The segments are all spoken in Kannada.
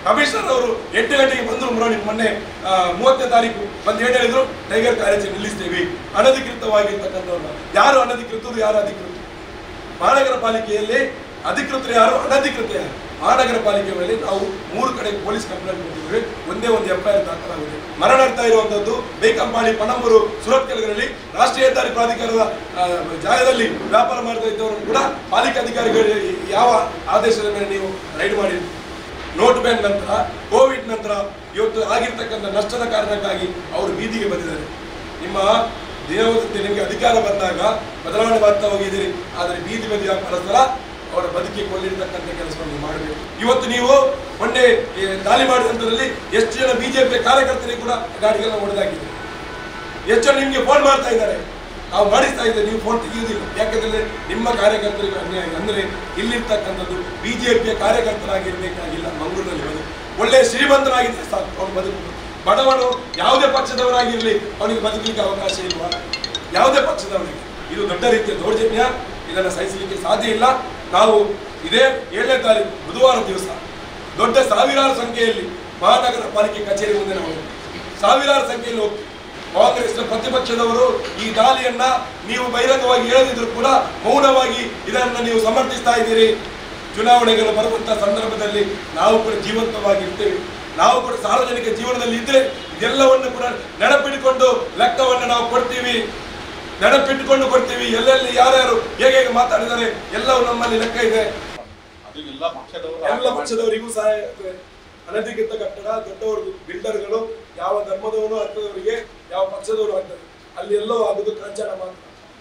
ಕಮಿಷನರ್ ಅವರು ಎಂಟು ಗಂಟೆಗೆ ಬಂದರು ಮುರಾಣಿ ಮೊನ್ನೆ ಆ, ಮೂವತ್ತನೇ ತಾರೀಕು ಬಂದು ಏನು ಹೇಳಿದ್ರು ಟೈಗರ್ ಕಾಲೇಜ್ ನಿಲ್ಲಿಸ್ತೇವೆ ಅನಧಿಕೃತವಾಗಿರ್ತಕ್ಕಂಥವ್ರನ್ನ ಯಾರು ಅನಧಿಕೃತರು ಯಾರು ಅಧಿಕೃತ ಮಹಾನಗರ ಪಾಲಿಕೆಯಲ್ಲಿ ಅಧಿಕೃತರು ಯಾರು ಅನಧಿಕೃತ ಯಾರು ಮಹಾನಗರ ಪಾಲಿಕೆ ಮೇಲೆ ನಾವು ಮೂರು ಕಡೆ ಪೊಲೀಸ್ ಕಂಪ್ಲೇಂಟ್ ಕೊಟ್ಟಿದ್ದೇವೆ ಒಂದೇ ಒಂದು ಎಫ್ಐಆರ್ ದಾಖಲಾಗಿದೆ ಮರಣಾಗ್ತಾ ಇರುವಂತದ್ದು ಬೇಕಂಪಾಡಿ ಪಣಂಬೂರು ಸುರತ್ ಕೆಳಗರಲ್ಲಿ ರಾಷ್ಟ್ರೀಯ ಹೆದ್ದಾರಿ ಪ್ರಾಧಿಕಾರದ ಆ, ಜಾಗದಲ್ಲಿ ವ್ಯಾಪಾರ ಮಾಡ್ತಾ ಇದ್ದವರು ಕೂಡ ಪಾಲಿಕೆ ಅಧಿಕಾರಿಗಳು ಯಾವ ಆದೇಶದ ಮೇಲೆ ನೀವು ರೈಡ್ ಮಾಡಿ ನೋಟ್ ಬ್ಯಾನ್ ನಂತರ ಕೋವಿಡ್ ನಂತರ ಇವತ್ತು ಆಗಿರ್ತಕ್ಕಂಥ ನಷ್ಟದ ಕಾರಣಕ್ಕಾಗಿ ಅವರು ಬೀದಿಗೆ ಬಂದಿದ್ದಾರೆ ನಿಮ್ಮ ದೇವತೆ ನಿಮಗೆ ಅಧಿಕಾರ ಬಂದಾಗ ಬದಲಾವಣೆ ಮಾಡ್ತಾ ಹೋಗಿದ್ದೀರಿ ಆದರೆ ಬೀದಿ ಬದಿ ವ್ಯಾಪಾರಸ್ಥರ ಅವರ ಬದುಕಿ ಕೊಳ್ಳಿರ್ತಕ್ಕಂಥ ಕೆಲಸವನ್ನು ಮಾಡಬೇಕು ಇವತ್ತು ನೀವು ಮೊನ್ನೆ ಈ ದಾಳಿ ಮಾಡಿದಂಥದ್ರಲ್ಲಿ ಎಷ್ಟು ಜನ ಬಿಜೆಪಿ ಕಾರ್ಯಕರ್ತರಿಗೆ ಕೂಡ ಗಾಡಿಗಳನ್ನ ಹೊಡೆದಾಕಿದೆ ಎಷ್ಟು ಜನ ನಿಮಗೆ ಫೋನ್ ಮಾಡ್ತಾ ಇದ್ದಾರೆ ನಾವು ಮಾಡಿಸ್ತಾ ಇದ್ದೇವೆ ನೀವು ಫೋನ್ ತೆಗೆಯುವುದಿಲ್ಲ ಯಾಕಂದ್ರೆ ನಿಮ್ಮ ಕಾರ್ಯಕರ್ತರಿಗೆ ಅನ್ಯಾಯ ಅಂದ್ರೆ ಇಲ್ಲಿರ್ತಕ್ಕಂಥದ್ದು ಬಿಜೆಪಿಯ ಕಾರ್ಯಕರ್ತರಾಗಿರ್ಬೇಕಾಗಿಲ್ಲ ಮಂಗಳೂರಲ್ಲಿ ಬದುಕು ಒಳ್ಳೆಯ ಶ್ರೀಮಂತರಾಗಿದ್ದರೆ ಸಾಕು ಅವನು ಬದುಕು ಬಡವನು ಯಾವುದೇ ಪಕ್ಷದವರಾಗಿರಲಿ ಅವನಿಗೆ ಬದುಕಲಿಕ್ಕೆ ಅವಕಾಶ ಇಲ್ವಾ ಯಾವುದೇ ಪಕ್ಷದವನಿಗೆ ಇದು ದೊಡ್ಡ ರೀತಿಯ ದೌರ್ಜನ್ಯ ಇದನ್ನು ಸಹಿಸಲಿಕ್ಕೆ ಸಾಧ್ಯ ಇಲ್ಲ ನಾವು ಇದೇ ಏಳನೇ ತಾರೀಕು ಬುಧವಾರ ದಿವಸ ದೊಡ್ಡ ಸಾವಿರಾರು ಸಂಖ್ಯೆಯಲ್ಲಿ ಮಹಾನಗರ ಪಾಲಿಕೆ ಕಚೇರಿ ಮುಂದೆ ನಾವು ಹೋಗ್ತೀವಿ. ಸಾವಿರಾರು ಸಂಖ್ಯೆಯಲ್ಲಿ ಹೋಗ್ತೀವಿ ಕಾಂಗ್ರೆಸ್ನ ಪ್ರತಿಪಕ್ಷದವರು ಈ ದಾಳಿಯನ್ನ ನೀವು ಬಹಿರಂಗವಾಗಿ ಹೇಳದಿದ್ರು ಕೂಡ ಮೌನವಾಗಿ ಇದನ್ನ ನೀವು ಸಮರ್ಥಿಸ್ತಾ ಇದ್ದೀರಿ ಚುನಾವಣೆಗಳು ಬರುವಂತಹ ಸಂದರ್ಭದಲ್ಲಿ ನಾವು ಕೂಡ ಜೀವಂತವಾಗಿರ್ತೇವೆ ನಾವು ಕೂಡ ಸಾರ್ವಜನಿಕ ಜೀವನದಲ್ಲಿ ಇದ್ರೆ ಇದೆಲ್ಲವನ್ನು ಕೂಡ ನೆನಪಿಟ್ಟುಕೊಂಡು ಲೆಕ್ಕವನ್ನು ನಾವು ಕೊಡ್ತೀವಿ ನೆನಪಿಟ್ಟುಕೊಂಡು ಕೊಡ್ತೀವಿ ಎಲ್ಲೆಲ್ಲಿ ಯಾರ್ಯಾರು ಹೇಗೆ ಹೇಗೆ ಮಾತಾಡಿದ್ದಾರೆ ಎಲ್ಲವೂ ನಮ್ಮಲ್ಲಿ ಲೆಕ್ಕ ಇದೆ ಅದು ಎಲ್ಲ ಪಕ್ಷದವರು ಎಲ್ಲ ಪಕ್ಷದವರಿಗೂ ಸಹಾಯ ಆಗ್ತದೆ ಅನಧಿಕೃತ ಕಟ್ಟಡ ದೊಡ್ಡವರು ಬಿಲ್ಡರ್ಗಳು ಯಾವ ಧರ್ಮದವನು ಅರ್ಥದವರಿಗೆ ಯಾವ ಪಕ್ಷದವರು ಆಗ್ತದೆ ಅಲ್ಲಿ ಎಲ್ಲೋ ಆಗುದು ಕಾಂಚನ ಮಾತ್ರ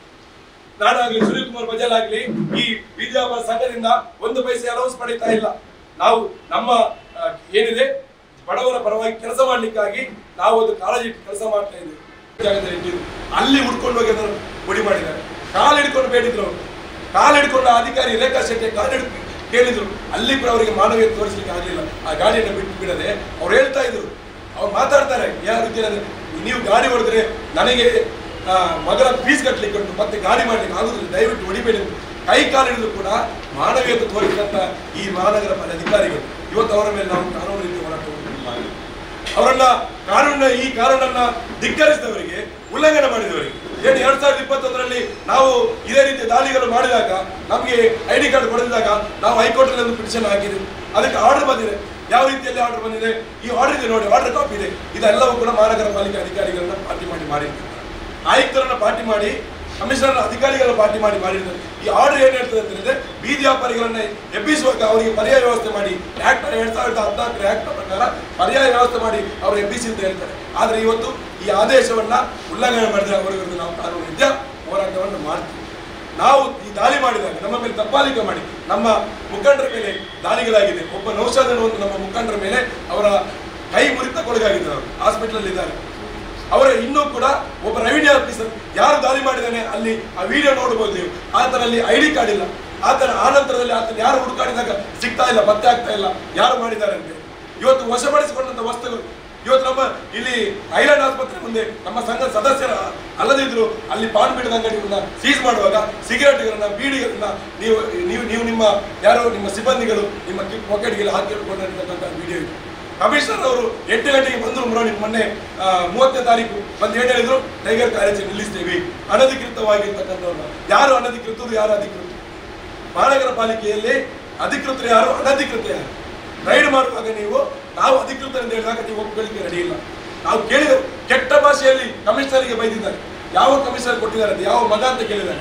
ನಾನಾಗ್ಲಿ ಸುನೀಲ್ ಕುಮಾರ್ ಬಜಾಲ್ ಆಗ್ಲಿ ಈ ಬಿಜಾಪುರ ಸಂಘದಿಂದ ಒಂದು ಪೈಸೆ ಅಲೌನ್ಸ್ ಪಡೀತಾ ಇಲ್ಲ ನಾವು ನಮ್ಮ ಆ, ಏನಿದೆ ಬಡವರ ಪರವಾಗಿ ಕೆಲಸ ಮಾಡ್ಲಿಕ್ಕಾಗಿ ನಾವು ಒಂದು ಕಾಳಜಿ ಇಟ್ಟು ಕೆಲಸ ಮಾಡ್ತಾ ಇದ್ದೀವಿ ಜಾಗದಲ್ಲಿ ಇಟ್ಟಿದ್ದು ಅಲ್ಲಿ ಹುಡ್ಕೊಂಡು ಹೋಗಿ ಅದನ್ನು ಪುಡಿ ಮಾಡಿದ್ದಾರೆ ಕಾಲು ಹಿಡ್ಕೊಂಡು ಬೇಡಿದ್ರು ಅವರು ಕಾಲು ಹಿಡ್ಕೊಂಡು ಆ ಅಧಿಕಾರಿ ರೇಖಾ ಶೆಟ್ಟಿ ಕಾಲು ಹಿಡ್ಕೊಂಡು ಕೇಳಿದ್ರು ಅಲ್ಲಿ ಕೂಡ ಅವರಿಗೆ ಮಾನವೀಯತೆ ತೋರಿಸ್ಲಿಕ್ಕೆ ಆಗಲಿಲ್ಲ ಆ ಗಾಡಿಯನ್ನು ಬಿಟ್ಟು ಬಿಡದೆ ಅವ್ರು ಹೇಳ್ತಾ ಇದ್ರು ಅವ್ರು ಮಾತಾಡ್ತಾರೆ ಯಾವ ರೀತಿ ಅಂದ್ರೆ, ನೀವು ಗಾಡಿ ಹೊಡೆದ್ರೆ ನನಗೆ ಆ, ಮಗಳ ಫೀಸ್ ಕಟ್ಲಿಕ್ಕೆ ಉಂಟು ಮತ್ತೆ ಗಾಡಿ ಮಾಡ್ಲಿಕ್ಕೆ ಆಗುದಿಲ್ಲ ದಯವಿಟ್ಟು ಹೊಡಿಬೇಡಿ ಅಂತ. ಕೈ ಕಾಲು ಹಿಡಿದು ಕೂಡ ಮಾನವೀಯತೆ ತೋರಿಸಿದಂತ ಈ ಮಹಾನಗರ ಪಾಲಿಕೆ ಅಧಿಕಾರಿಗಳು ಇವತ್ತು ಅವರ ಮೇಲೆ ನಾವು ಕಾನೂನು ರೀತಿ ಹೋರಾಟ ಮಾಡಿದ್ದೇವೆ. ಅವರನ್ನ ಕಾನೂನ ಈ ಕಾನೂನನ್ನ ಧಿಕ್ಕರಿಸಿದವರಿಗೆ ಉಲ್ಲಂಘನೆ ಮಾಡಿದವರಿಗೆ ಏನು ಎರಡ್ ಸಾವಿರದ ಇಪ್ಪತ್ತೊಂದರಲ್ಲಿ ನಾವು ಇದೇ ರೀತಿ ದಾಳಿಗಳು ಮಾಡಿದಾಗ ನಮಗೆ ಐ ಡಿ ಕಾರ್ಡ್ ಕೊಡಿದಾಗ ನಾವು ಹೈಕೋರ್ಟ್ ಅಲ್ಲಿ ಒಂದು ಪಿಟಿಷನ್ ಹಾಕಿದ್ವಿ ಅದಕ್ಕೆ ಆರ್ಡರ್ ಬಂದಿದೆ ಯಾವ ರೀತಿಯಲ್ಲಿ ಆರ್ಡರ್ ಬಂದಿದೆ ಈ ಆರ್ಡರ್ ಇದೆ ನೋಡಿ ಆರ್ಡರ್ ಕಾಪಿ ಇದೆ ಇದೆಲ್ಲವೂ ಕೂಡ ಮಹಾನಗರ ಪಾಲಿಕೆ ಅಧಿಕಾರಿಗಳನ್ನ ಪಾರ್ಟಿ ಮಾಡಿ ಮಾಡಿರ್ತಾರೆ ಆಯುಕ್ತರನ್ನ ಪಾರ್ಟಿ ಮಾಡಿ ಕಮಿಷನರ್ ಅಧಿಕಾರಿಗಳ ಪಾರ್ಟಿ ಮಾಡಿ ಮಾಡಿರ್ತಾರೆ ಈ ಆರ್ಡರ್ ಏನ್ ಹೇಳ್ತದೆ ಅಂತ ಹೇಳಿದ್ರೆ ಬೀದಿ ವ್ಯಾಪಾರಿಗಳನ್ನ ಎಬ್ಬಿಸುವಾಗ ಅವರಿಗೆ ಪರ್ಯಾಯ ವ್ಯವಸ್ಥೆ ಮಾಡಿ ಆಕ್ಟ್ ಎರಡ್ ಸಾವಿರದ ಹದಿನಾಲ್ಕರ ಆಕ್ಟ್ ಪ್ರಕಾರ ಪರ್ಯಾಯ ವ್ಯವಸ್ಥೆ ಮಾಡಿ ಅವರು ಎಬ್ಬಿಸಿ ಅಂತ ಹೇಳ್ತಾರೆ ಆದ್ರೆ ಇವತ್ತು ಈ ಆದೇಶವನ್ನ ಉಲ್ಲಂಘನೆ ಮಾಡಿದ್ರೆ ಅವರ ವಿರುದ್ಧ ನಾವು ಕಾನೂನು ರೀತ್ಯ ಹೋರಾಟವನ್ನು ಮಾಡ್ತೀವಿ ನಾವು ಈ ದಾಳಿ ಮಾಡಿದಾಗ ನಮ್ಮ ಮೇಲೆ ದಬ್ಬಾಳಿಕೆ ಮಾಡಿ ನಮ್ಮ ಮುಖಂಡರ ಮೇಲೆ ದಾಳಿಗಳಾಗಿದೆ ಒಬ್ಬ ನೌಷಾದ್ ಒಂದು ನಮ್ಮ ಮುಖಂಡರ ಮೇಲೆ ಅವರ ಕೈ ಮುರಿತಕ್ಕೊಳಗಾಗಿದ್ದಾರೆ ಅವರು ಹಾಸ್ಪಿಟಲ್ ಇದ್ದಾರೆ ಅವರ ಇನ್ನೂ ಕೂಡ ಒಬ್ಬ ರೆವಿನ್ಯೂ ಆಫೀಸರ್ ಯಾರು ದಾಳಿ ಮಾಡಿದ್ದಾನೆ ಅಲ್ಲಿ ಆ ವಿಡಿಯೋ ನೋಡಬಹುದು ನೀವು ಆತನ ಅಲ್ಲಿ ಐ ಡಿ ಕಾರ್ಡ್ ಇಲ್ಲ ಆತನ ಆ ನಂತರದಲ್ಲಿ ಆತನ ಯಾರು ಹುಡುಕಾಡಿದಾಗ ಸಿಗ್ತಾ ಇಲ್ಲ ಪತ್ತೆ ಆಗ್ತಾ ಇಲ್ಲ ಯಾರು ಮಾಡಿದ್ದಾರೆ ಅಂತ ಇವತ್ತು ವಶಪಡಿಸಿಕೊಂಡಂತ ವಸ್ತುಗಳು ಇವತ್ತು ನಮ್ಮ ಇಲ್ಲಿ ಐಲ್ಯಾಂಡ್ ಆಸ್ಪತ್ರೆ ಮುಂದೆ ನಮ್ಮ ಸಂಘ ಸದಸ್ಯರ ಅಲ್ಲದಿದ್ರು ಅಲ್ಲಿ ಪಾನ್ ಬೀಡದ ಅಂಗಡಿಗಳನ್ನ ಸೀಸ್ ಮಾಡುವಾಗ ಸಿಗರೇಟ್ಗಳನ್ನ ಬೀಡಿಗಳನ್ನ ನೀವು ನೀವು ನೀವು ನಿಮ್ಮ ಯಾರೋ ನಿಮ್ಮ ಸಿಬ್ಬಂದಿಗಳು ನಿಮ್ಮ ಪಾಕೆಟ್ಗೆಲ್ಲ ಹಾಕಿಕೊಂಡಿರ್ತಕ್ಕಂಥ ವಿಡಿಯೋ ಇದೆ ಕಮಿಷನರ್ ಅವರು ಎಂಟು ಗಂಟೆಗೆ ಬಂದರು ಮುರಾಣಿ ಮೊನ್ನೆ ಆ, ಮೂವತ್ತನೇ ತಾರೀಕು ಬಂದು ಏನು ಹೇಳಿದ್ರು ಟೈಗರ್ ಕಾಲೇಜ್ ನಿಲ್ಲಿಸ್ತೇವೆ ಅನಧಿಕೃತವಾಗಿರ್ತಕ್ಕಂಥವ್ರನ್ನ ಯಾರು ಅನಧಿಕೃತರು ಯಾರು ಅಧಿಕೃತ ಮಹಾನಗರ ಪಾಲಿಕೆಯಲ್ಲಿ ಅಧಿಕೃತರು ಯಾರು ಅನಧಿಕೃತ ಯಾರು ರೈಡ್ ಮಾಡುವಾಗ ನೀವು ನಾವು ಅಧಿಕೃತ ಅಂತ ಹೇಳಿದಾಗ ನೀವು ಒಪ್ಕೊಳ್ಳಿಕ್ಕೆ ರೆಡಿ ಇಲ್ಲ ನಾವು ಕೇಳಿದೆವು ಕೆಟ್ಟ ಭಾಷೆಯಲ್ಲಿ ಕಮಿಷನರ್ಗೆ ಬೈದಿದ್ದಾರೆ ಯಾವ ಕಮಿಷನರ್ ಕೊಟ್ಟಿದ್ದಾರೆ ಅಂತ ಯಾವ ಮಗ ಅಂತ ಕೇಳಿದ್ದಾರೆ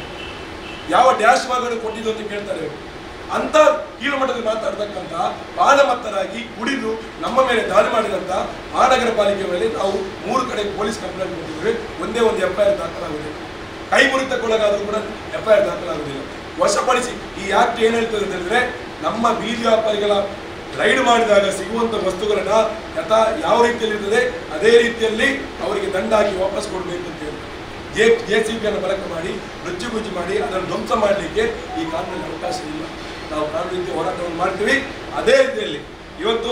ಯಾವ ಡ್ಯಾಶ್ ಮಗನು ಕೊಟ್ಟಿದ್ದು ಅಂತ ಕೇಳ್ತಾರೆ ಇವ್ರು. ಅಂತ ಕೀಳು ಮಟ್ಟದಲ್ಲಿ ಮಾತಾಡ್ತಕ್ಕಂಥ ಬಾಲಮತ್ತರಾಗಿ ಕುಡಿದು ನಮ್ಮ ಮೇಲೆ ದಾಳಿ ಮಾಡಿದಂತ ಮಹಾನಗರ ಪಾಲಿಕೆ ಮೇಲೆ ನಾವು ಮೂರು ಕಡೆ ಪೊಲೀಸ್ ಕಂಪ್ಲೇಂಟ್ ಕೊಟ್ಟಿದ್ದೇವೆ ಒಂದೇ ಒಂದು ಎಫ್ ಐ ಆರ್ ದಾಖಲಾಗುವುದಿಲ್ಲ ಕೈ ಮುರಿತಕ್ಕೊಳಗಾದ್ರೂ ಕೂಡ ಎಫ್ ಐ ಆರ್ ದಾಖಲಾಗುವುದಿಲ್ಲ ವಶಪಡಿಸಿ ಈ ಆಕ್ಟ್ ಏನ್ ಹೇಳ್ತದೆ ಅಂತ ಹೇಳಿದ್ರೆ ನಮ್ಮ ಬೀದಿ ವ್ಯಾಪಾರಿಗಳ ರೈಡ್ ಮಾಡಿದಾಗ ಸಿಗುವಂತ ವಸ್ತುಗಳನ್ನ ಯಥಾ ಯಾವ ರೀತಿಯಲ್ಲಿ ಇರ್ತದೆ ಅದೇ ರೀತಿಯಲ್ಲಿ ಅವರಿಗೆ ದಂಡ ಹಾಕಿ ವಾಪಸ್ ಕೊಡಬೇಕು ಅಂತ ಹೇಳಿ ಜೆ ಜೆ ಸಿ ಪಿಯನ್ನು ಬಳಕೆ ಮಾಡಿ ರುಚಿಗುಜ್ಜಿ ಮಾಡಿ ಅದನ್ನು ಧ್ವಂಸ ಮಾಡಲಿಕ್ಕೆ ಈ ಕಾನೂನಲ್ಲಿ ಅವಕಾಶ ಇಲ್ಲ ನಾವು ಕಾನೂನು ರೀತಿ ಹೋರಾಟವನ್ನು ಮಾಡ್ತೀವಿ ಅದೇ ರೀತಿಯಲ್ಲಿ ಇವತ್ತು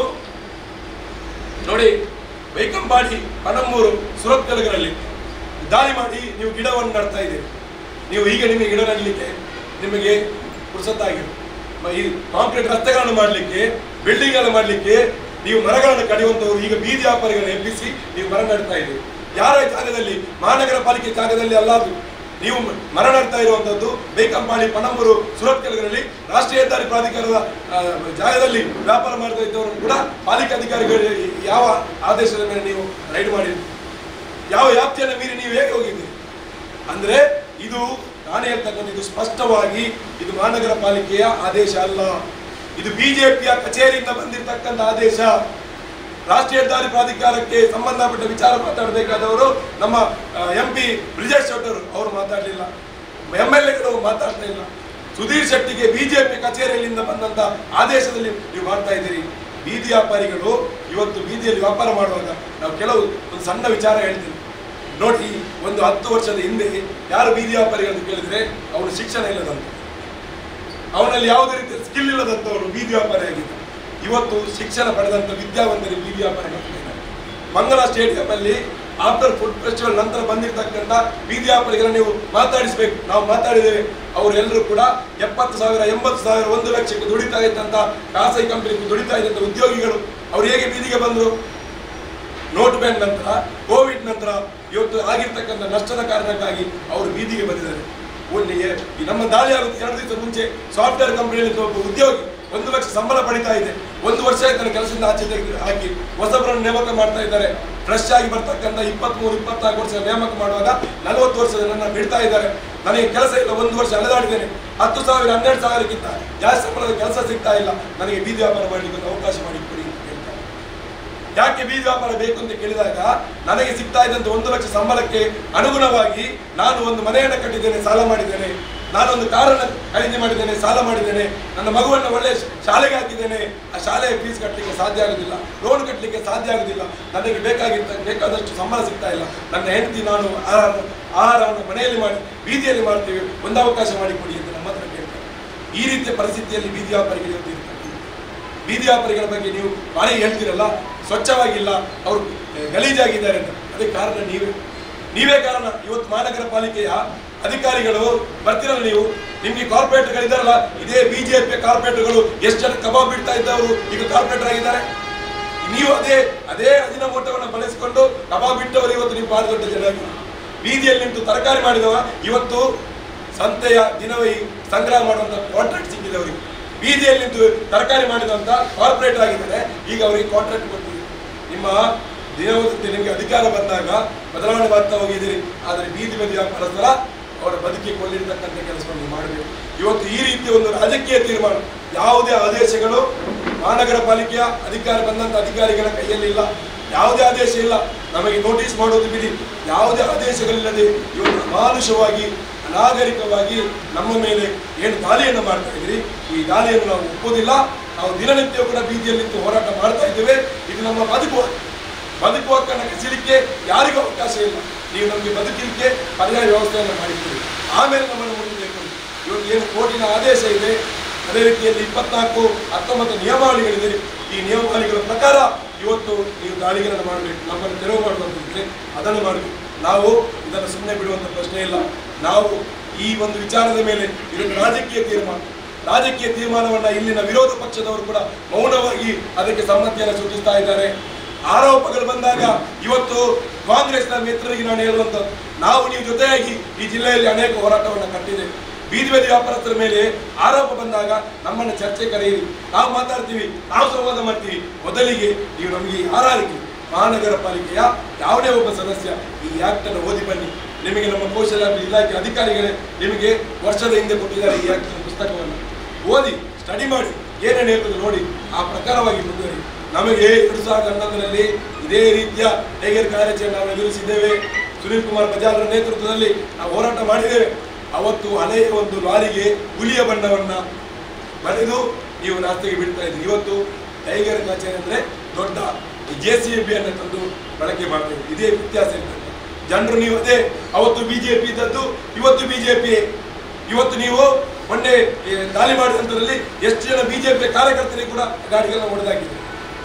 ನೋಡಿ ಬೈಕಂಪಾಡಿ ಪಣಮ್ಮೂರು ಸುರತ್ಕಲ್ಗಳಲ್ಲಿ ದಾಳಿ ಮಾಡಿ ನೀವು ಗಿಡವನ್ನು ನಡ್ತಾ ಇದ್ದೀರಿ ನೀವು ಈಗ ನಿಮಗೆ ಗಿಡ ನೆಡಲಿಕ್ಕೆ ನಿಮಗೆ ಪುರುಸತ್ತಾಗಿದೆ ಮ- ಈ ಕಾಂಕ್ರೀಟ್ ರಸ್ತೆಗಳನ್ನು ಮಾಡಲಿಕ್ಕೆ ಬಿಲ್ಡಿಂಗ್ ಎಲ್ಲ ಮಾಡಲಿಕ್ಕೆ ನೀವು ಮರಗಳನ್ನು ಕಡಿಯುವಂತವರು ಈಗ ಬೀದಿ ವ್ಯಾಪಾರಿಗಳನ್ನು ಎಬ್ಬಿಸಿ ನೀವು ಮರ ನೆಡ್ತಾ ಇದ್ದೀರಿ ಯಾರ ಜಾಗದಲ್ಲಿ ಮಹಾನಗರ ಪಾಲಿಕೆ ಜಾಗದಲ್ಲಿ ಅಲ್ಲ ಅದು ನೀವು ಮರ ನೆಡ್ತಾ ಇರುವಂತದ್ದು ಬೇಕಂಪಾಡಿ ಪಣಂಬೂರು ಸುರತ್ಕಲ್ಗಳಲ್ಲಿ ರಾಷ್ಟ್ರೀಯ ಹೆದ್ದಾರಿ ಪ್ರಾಧಿಕಾರದ ಆ, ಜಾಗದಲ್ಲಿ ವ್ಯಾಪಾರ ಮಾಡ್ತಾ ಇದ್ದವರು ಕೂಡ ಪಾಲಿಕೆ ಅಧಿಕಾರಿಗಳು ಯಾವ ಆದೇಶದ ಮೇಲೆ ನೀವು ರೈಡ್ ಮಾಡಿದ್ರಿ ಯಾವ ವ್ಯಾಪ್ತಿಯನ್ನು ಮೀರಿ ನೀವು ಹೇಗೆ ಹೋಗಿದ್ದೀರಿ ಅಂದ್ರೆ ಇದು ನಾನು ಹೇಳ್ತಕ್ಕಂಥ ಇದು ಸ್ಪಷ್ಟವಾಗಿ ಇದು ಮಹಾನಗರ ಪಾಲಿಕೆಯ ಆದೇಶ ಅಲ್ಲ ಇದು ಬಿಜೆಪಿಯ ಕಚೇರಿಯಿಂದ ಬಂದಿರತಕ್ಕಂಥ ಆದೇಶ ರಾಷ್ಟ್ರೀಯ ಹೆದ್ದಾರಿ ಪ್ರಾಧಿಕಾರಕ್ಕೆ ಸಂಬಂಧಪಟ್ಟ ವಿಚಾರ ಮಾತಾಡಬೇಕಾದವರು ನಮ್ಮ ಎಂ ಪಿ ಬ್ರಿಜೇಶ್ ಶೆಟ್ಟರ್ ಅವರು ಮಾತಾಡಲಿಲ್ಲ ಎಂ ಎಲ್ ಎಗಳು ಮಾತಾಡ್ತಾ ಇಲ್ಲ ಸುಧೀರ್ ಶೆಟ್ಟಿಗೆ ಬಿಜೆಪಿ ಕಚೇರಿಯಲ್ಲಿಂದ ಬಂದಂತ ಆದೇಶದಲ್ಲಿ ನೀವು ಮಾಡ್ತಾ ಇದ್ದೀರಿ ಬೀದಿ ವ್ಯಾಪಾರಿಗಳು ಇವತ್ತು ಬೀದಿಯಲ್ಲಿ ವ್ಯಾಪಾರ ಮಾಡುವಾಗ ನಾವು ಕೆಲವು ಒಂದು ಸಣ್ಣ ವಿಚಾರ ಹೇಳ್ತೀವಿ ನೋಡಿ ಒಂದು ಹತ್ತು ವರ್ಷದ ಹಿಂದೆ ಯಾರು ಬೀದಿ ವ್ಯಾಪಾರಿಗಳು ಅಂತ ಕೇಳಿದ್ರೆ ಅವನು ಶಿಕ್ಷಣ ಇಲ್ಲದಂತ ಅವನಲ್ಲಿ ಯಾವುದೇ ರೀತಿಯ ಸ್ಕಿಲ್ ಇಲ್ಲದಂತವನು ಬೀದಿ ವ್ಯಾಪಾರಿ ಆಗಿದ್ದ ಇವತ್ತು ಶಿಕ್ಷಣ ಪಡೆದಂತ ವಿದ್ಯಾವಂತರಿಗೆ ಬೀದಿ ವ್ಯಾಪಾರಿ ಮಾಡ್ತಾ ಇದ್ದಾರೆ ಮಂಗಲ ಸ್ಟೇಡಿಯಂ ಅಲ್ಲಿ ಆಫ್ಟರ್ ಫುಡ್ ಫೆಸ್ಟಿವಲ್ ನಂತರ ಬಂದಿರತಕ್ಕಂಥ ಬೀದಿ ವ್ಯಾಪಾರಿಗಳನ್ನ ನೀವು ಮಾತಾಡಿಸ್ಬೇಕು ನಾವು ಮಾತಾಡಿದ್ದೇವೆ ಅವರೆಲ್ಲರೂ ಕೂಡ ಎಪ್ಪತ್ತು ಸಾವಿರ ಎಂಬತ್ತು ಸಾವಿರ ಒಂದು ಲಕ್ಷಕ್ಕೆ ದುಡಿತಾ ಇದ್ದಂತ ಖಾಸಗಿ ಕಂಪನಿ ದುಡಿತಾ ಇದ್ದಂತ ಉದ್ಯೋಗಿಗಳು ಅವ್ರು ಹೇಗೆ ಬೀದಿಗೆ ಬಂದರು ನೋಟ್ ಬ್ಯಾನ್ ನಂತರ ಕೋವಿಡ್ ನಂತರ ಇವತ್ತು ಆಗಿರ್ತಕ್ಕಂಥ ನಷ್ಟದ ಕಾರಣಕ್ಕಾಗಿ ಅವರು ಬೀದಿಗೆ ಬಂದಿದ್ದಾರೆ ಒಂದು ಎ- ಈ ನಮ್ಮ ದಾಳಿ ಆಗುತ್ತೆ ಎರಡು ದಿವಸ ಮುಂಚೆ ಸಾಫ್ಟ್ವೇರ್ ಕಂಪನಿಯಲ್ಲಿ ಒಬ್ಬ ಉದ್ಯೋಗಿ ಒಂದು ಲಕ್ಷ ಸಂಬಳ ಪಡಿತಾ ಇದೆ ಒಂದು ವರ್ಷ ಆಯ್ತು ಕೆಲಸದಿಂದ ಆಚೆ ತೆಗೆದು ಹಾಕಿ ಹೊಸಬರನ್ನು ನೇಮಕ ಮಾಡ್ತಾ ಇದ್ದಾರೆ ಫ್ರೆಶ್ ಆಗಿ ಬರ್ತಕ್ಕಂಥ ಇಪ್ಪತ್ಮೂರು ಇಪ್ಪತ್ನಾಲ್ಕು ವರ್ಷ ನೇಮಕ ಮಾಡುವಾಗ ನಲವತ್ತು ವರ್ಷದ ನನ್ನ ಬಿಡ್ತಾ ಇದ್ದಾರೆ ನನಗೆ ಕೆಲಸ ಇಲ್ಲ ಒಂದು ವರ್ಷ ಅಲೆದಾಡಿದ್ದೇನೆ ಹತ್ತು ಸಾವಿರ ಹನ್ನೆರಡು ಸಾವಿರಕ್ಕಿಂತ ಜಾಸ್ತಿ ಸಂಬಳದ ಕೆಲಸ ಸಿಗ್ತಾ ಇಲ್ಲ ನನಗೆ ಬೀದಿ ವ್ಯಾಪಾರ ಮಾಡಲಿಕ್ಕೆ ಒಂದು ಅವಕಾಶ ಮಾಡಿಕೊಡಿ ಅಂತ ಹೇಳ್ತಾರೆ ಯಾಕೆ ಬೀದಿ ವ್ಯಾಪಾರ ಬೇಕು ಅಂತ ಕೇಳಿದಾಗ ನನಗೆ ಸಿಗ್ತಾ ಇದ್ದಂತ ಒಂದು ಲಕ್ಷ ಸಂಬಳಕ್ಕೆ ಅನುಗುಣವಾಗಿ ನಾನು ಒಂದು ಮನೆಯನ್ನು ಕಟ್ಟಿದ್ದೇನೆ ಸಾಲ ಮಾಡಿದ್ದೇನೆ ನಾನೊಂದು ಕಾರನ್ನು ಖರೀದಿ ಮಾಡಿದ್ದೇನೆ ಸಾಲ ಮಾಡಿದ್ದೇನೆ ನನ್ನ ಮಗುವನ್ನು ಒಳ್ಳೆ ಶಾಲೆಗೆ ಹಾಕಿದ್ದೇನೆ ಆ ಶಾಲೆಯ ಫೀಸ್ ಕಟ್ಟಲಿಕ್ಕೆ ಸಾಧ್ಯ ಆಗುದಿಲ್ಲ ಲೋನ್ ಕಟ್ಟಲಿಕ್ಕೆ ಸಾಧ್ಯ ಆಗುದಿಲ್ಲ ನನಗೆ ಬೇಕಾಗಿದ್ದ ಬೇಕಾದಷ್ಟು ಸಂಬಳ ಸಿಗ್ತಾ ಇಲ್ಲ ನನ್ನ ಹೆಂಡತಿ ನಾನು ಆಹಾರ ಆಹಾರವನ್ನು ಮನೆಯಲ್ಲಿ ಮಾಡಿ ಬೀದಿಯಲ್ಲಿ ಮಾಡ್ತೇವೆ ಒಂದು ಅವಕಾಶ ಮಾಡಿಕೊಡಿ ಅಂತ ನಮ್ಮ ಹತ್ರ ಕೇಳ್ತಾರೆ ಈ ರೀತಿಯ ಪರಿಸ್ಥಿತಿಯಲ್ಲಿ ಬೀದಿ ವ್ಯಾಪಾರಿಗಳು ಇವತ್ತು ಇರ್ತಾರೆ ಬೀದಿ ವ್ಯಾಪಾರಿಗಳ ಬಗ್ಗೆ ನೀವು ಬಾರಿ ಹೇಳ್ತೀರಲ್ಲ ಸ್ವಚ್ಛವಾಗಿಲ್ಲ ಅವರು ಗಲೀಜಾಗಿದ್ದಾರೆ ಅಂತ ಅದಕ್ಕೆ ಕಾರಣ ನೀವೇ ನೀವೇ ಕಾರಣ ಇವತ್ತು ಮಹಾನಗರ ಪಾಲಿಕೆಯ ಅಧಿಕಾರಿಗಳು ಬರ್ತಿರಲ್ಲ ನೀವು ನಿಮ್ಗೆ ಕಾರ್ಪೊರೇಟ್ಗಳಿದಾರಲ್ಲ ಇದೇ ಬಿಜೆಪಿ ಕಾರ್ಪೊರೇಟ್ಗಳು ಎಷ್ಟು ಜನ ಕಬಾಬ್ ಬಿಡ್ತಾ ಇದ್ದವರು ಈಗ ಕಾರ್ಪೊರೇಟರ್ ಆಗಿದ್ದಾರೆ ನೀವು ಅದೇ ಅದೇ ಅಜಿನಮೋಟವನ್ನು ಬಳಸಿಕೊಂಡು ಕಬಾಬ್ ಬಿಟ್ಟವರು ಇವತ್ತು ನೀವು ಭಾಳ ದೊಡ್ಡ ಜನ ಬೀದಿಯಲ್ಲಿ ನಿಂತು ತರಕಾರಿ ಮಾಡಿದವ ಇವತ್ತು ಸಂತೆಯ ದಿನವೇ ಸಂಗ್ರಹ ಮಾಡುವಂತ ಕಾಂಟ್ರಾಕ್ಟ್ ಸಿಕ್ಕಿದೆ ಅವರಿಗೆ ಬೀದಿಯಲ್ಲಿ ನಿಂತು ತರಕಾರಿ ಮಾಡಿದಂತ ಕಾರ್ಪೊರೇಟ್ ಆಗಿದ್ದಾರೆ ಈಗ ಅವರಿಗೆ ಕಾಂಟ್ರಾಕ್ಟ್ ಕೊಟ್ಟಿದೆ ನಿಮ್ಮ ದಿನವೃತ್ತಿ ನಿಮಗೆ ಅಧಿಕಾರ ಬಂದಾಗ ಬದಲಾವಣೆ ಮಾಡ್ತಾ ಹೋಗಿದ್ದೀರಿ ಆದರೆ ಬೀದಿ ಬದಿ ವ್ಯಾಪಾರಸ್ಥರ ಅವರ ಬದುಕಿಗೆ ಕೊಳ್ಳಿರ್ತಕ್ಕಂಥ ಕೆಲಸವನ್ನು ಮಾಡಬೇಕು ಇವತ್ತು ಈ ರೀತಿಯ ಒಂದು ರಾಜಕೀಯ ತೀರ್ಮಾನ ಯಾವುದೇ ಆದೇಶಗಳು ಮಹಾನಗರ ಪಾಲಿಕೆಯ ಅಧಿಕಾರ ಬಂದಂತ ಅಧಿಕಾರಿಗಳ ಕೈಯಲ್ಲಿ ಇಲ್ಲ ಯಾವುದೇ ಆದೇಶ ಇಲ್ಲ ನಮಗೆ ನೋಟಿಸ್ ಮಾಡೋದು ಬಿಡಿ ಯಾವುದೇ ಆದೇಶಗಳಿಲ್ಲದೆ ಇವತ್ತು ಅಮಾನುಷವಾಗಿ ಅನಾಗರಿಕವಾಗಿ ನಮ್ಮ ಮೇಲೆ ಏನು ದಾಳಿಯನ್ನು ಮಾಡ್ತಾ ಇದ್ರಿ ಈ ದಾಳಿಯನ್ನು ನಾವು ಒಪ್ಪೋದಿಲ್ಲ ನಾವು ದಿನನಿತ್ಯ ಕೂಡ ಬೀದಿಯಲ್ಲಿ ನಿಂತು ಹೋರಾಟ ಮಾಡ್ತಾ ಇದ್ದೇವೆ ಇದು ನಮ್ಮ ಬದುಕು ಬದುಕು ಹಕ್ಕನ್ನು ಕಸಿಲಿಕ್ಕೆ ಯಾರಿಗೂ ಅವಕಾಶ ಇಲ್ಲ ನೀವು ನಮಗೆ ಬದುಕಲಿಕ್ಕೆ ಪರ್ಯಾಯ ವ್ಯವಸ್ಥೆಯನ್ನು ಮಾಡಿದ್ದೀರಿ ಆಮೇಲೆ ನಮ್ಮನ್ನು ಮುಟ್ಟಬೇಕು ಇವತ್ತು ಏನು ಕೋರ್ಟಿನ ಆದೇಶ ಇದೆ ಅದೇ ರೀತಿಯಲ್ಲಿ ಇಪ್ಪತ್ನಾಲ್ಕು ಹತ್ತೊಂಬತ್ತು ನಿಯಮಾವಳಿಗಳಿದೆ ಈ ನಿಯಮಾವಳಿಗಳ ಪ್ರಕಾರ ಇವತ್ತು ನೀವು ದಾಳಿಗಳನ್ನು ಮಾಡಬೇಕು ನಮ್ಮನ್ನು ತೆರವು ಮಾಡುವಂತಿದ್ರೆ ಅದನ್ನು ಮಾಡಬೇಕು ನಾವು ಇದನ್ನು ಸುಮ್ಮನೆ ಬಿಡುವಂಥ ಪ್ರಶ್ನೆ ಇಲ್ಲ ನಾವು ಈ ಒಂದು ವಿಚಾರದ ಮೇಲೆ ಇದೊಂದು ರಾಜಕೀಯ ತೀರ್ಮಾನ ರಾಜಕೀಯ ತೀರ್ಮಾನವನ್ನ ಇಲ್ಲಿನ ವಿರೋಧ ಪಕ್ಷದವರು ಕೂಡ ಮೌನವಾಗಿ ಅದಕ್ಕೆ ಸಮ್ಮತಿಯನ್ನು ಸೂಚಿಸ್ತಾ ಇದ್ದಾರೆ ಆರೋಪಗಳು ಬಂದಾಗ ಇವತ್ತು ಕಾಂಗ್ರೆಸ್ನ ಮಿತ್ರರಿಗೆ ನಾನು ಹೇಳುವಂಥದ್ದು ನಾವು ನೀವು ಜೊತೆಯಾಗಿ ಈ ಜಿಲ್ಲೆಯಲ್ಲಿ ಅನೇಕ ಹೋರಾಟವನ್ನು ಕಟ್ಟಿದ್ದೇವೆ ಬೀದಿ ಬದಿ ವ್ಯಾಪಾರಸ್ಥರ ಮೇಲೆ ಆರೋಪ ಬಂದಾಗ ನಮ್ಮನ್ನು ಚರ್ಚೆ ಕರೆಯಿರಿ ನಾವು ಮಾತಾಡ್ತೀವಿ ನಾವು ಸಂವಾದ ಮಾಡ್ತೀವಿ ಮೊದಲಿಗೆ ನೀವು ನಮಗೆ ಯಾರಾರಿಗೆ ಮಹಾನಗರ ಪಾಲಿಕೆಯ ಯಾವುದೇ ಒಬ್ಬ ಸದಸ್ಯ ಈ ಆಕ್ಟ್ ಅನ್ನು ಓದಿ ಬನ್ನಿ ನಿಮಗೆ ನಮ್ಮ ಕೌಶಲ್ಯಾಭಿವೃದ್ಧಿ ಇಲಾಖೆ ಅಧಿಕಾರಿಗಳೇ ನಿಮಗೆ ವರ್ಷದ ಹಿಂದೆ ಕೊಟ್ಟಿದ್ದಾರೆ ಈ ಆಕ್ಟ್ ಪುಸ್ತಕವನ್ನು ಓದಿ ಸ್ಟಡಿ ಮಾಡಿ ಏನೇನು ಹೇಳ್ತದೆ ನೋಡಿ ಆ ಪ್ರಕಾರವಾಗಿ ಮುಂದುವರಿ ನಮಗೆ ಎರಡು ಸಾವಿರದ ಹನ್ನೊಂದರಲ್ಲಿ ಇದೇ ರೀತಿಯ ಟೈಗರ್ ಕಾರ್ಯಾಚರಣೆ ನಾವು ಎದುರಿಸಿದ್ದೇವೆ ಸುನೀಲ್ ಕುಮಾರ್ ಬಜಾರ್ರ ನೇತೃತ್ವದಲ್ಲಿ ನಾವು ಹೋರಾಟ ಮಾಡಿದ್ದೇವೆ ಅವತ್ತು ಹಳೆಯ ಒಂದು ಲಾರಿಗೆ ಹುಲಿಯ ಬಣ್ಣವನ್ನ ಬರೆದು ನೀವು ರಸ್ತೆಗೆ ಬಿಡ್ತಾ ಇದ್ದೀರಿ ಇವತ್ತು ಟೈಗರ್ ಕಚೇರಿ ಅಂದ್ರೆ ದೊಡ್ಡ ಜೆ ಸಿ ಬಿ ಅನ್ನು ತಂದು ಬಳಕೆ ಮಾಡ್ತೇವೆ ಇದೇ ವ್ಯತ್ಯಾಸ ಇರ್ತದೆ ಜನರು ನೀವು ಅದೇ ಅವತ್ತು ಬಿಜೆಪಿ ಇದ್ದದ್ದು ಇವತ್ತು ಬಿಜೆಪಿ ಇವತ್ತು ನೀವು ಮೊನ್ನೆ ಈ ದಾಳಿ ಮಾಡಿದಂಥದ್ರಲ್ಲಿ ಎಷ್ಟು ಜನ ಬಿಜೆಪಿ ಕಾರ್ಯಕರ್ತರಿಗೆ ಕೂಡ ಗಾಡಿಗಳನ್ನ ಹೊಡೆದಾಕಿದೆ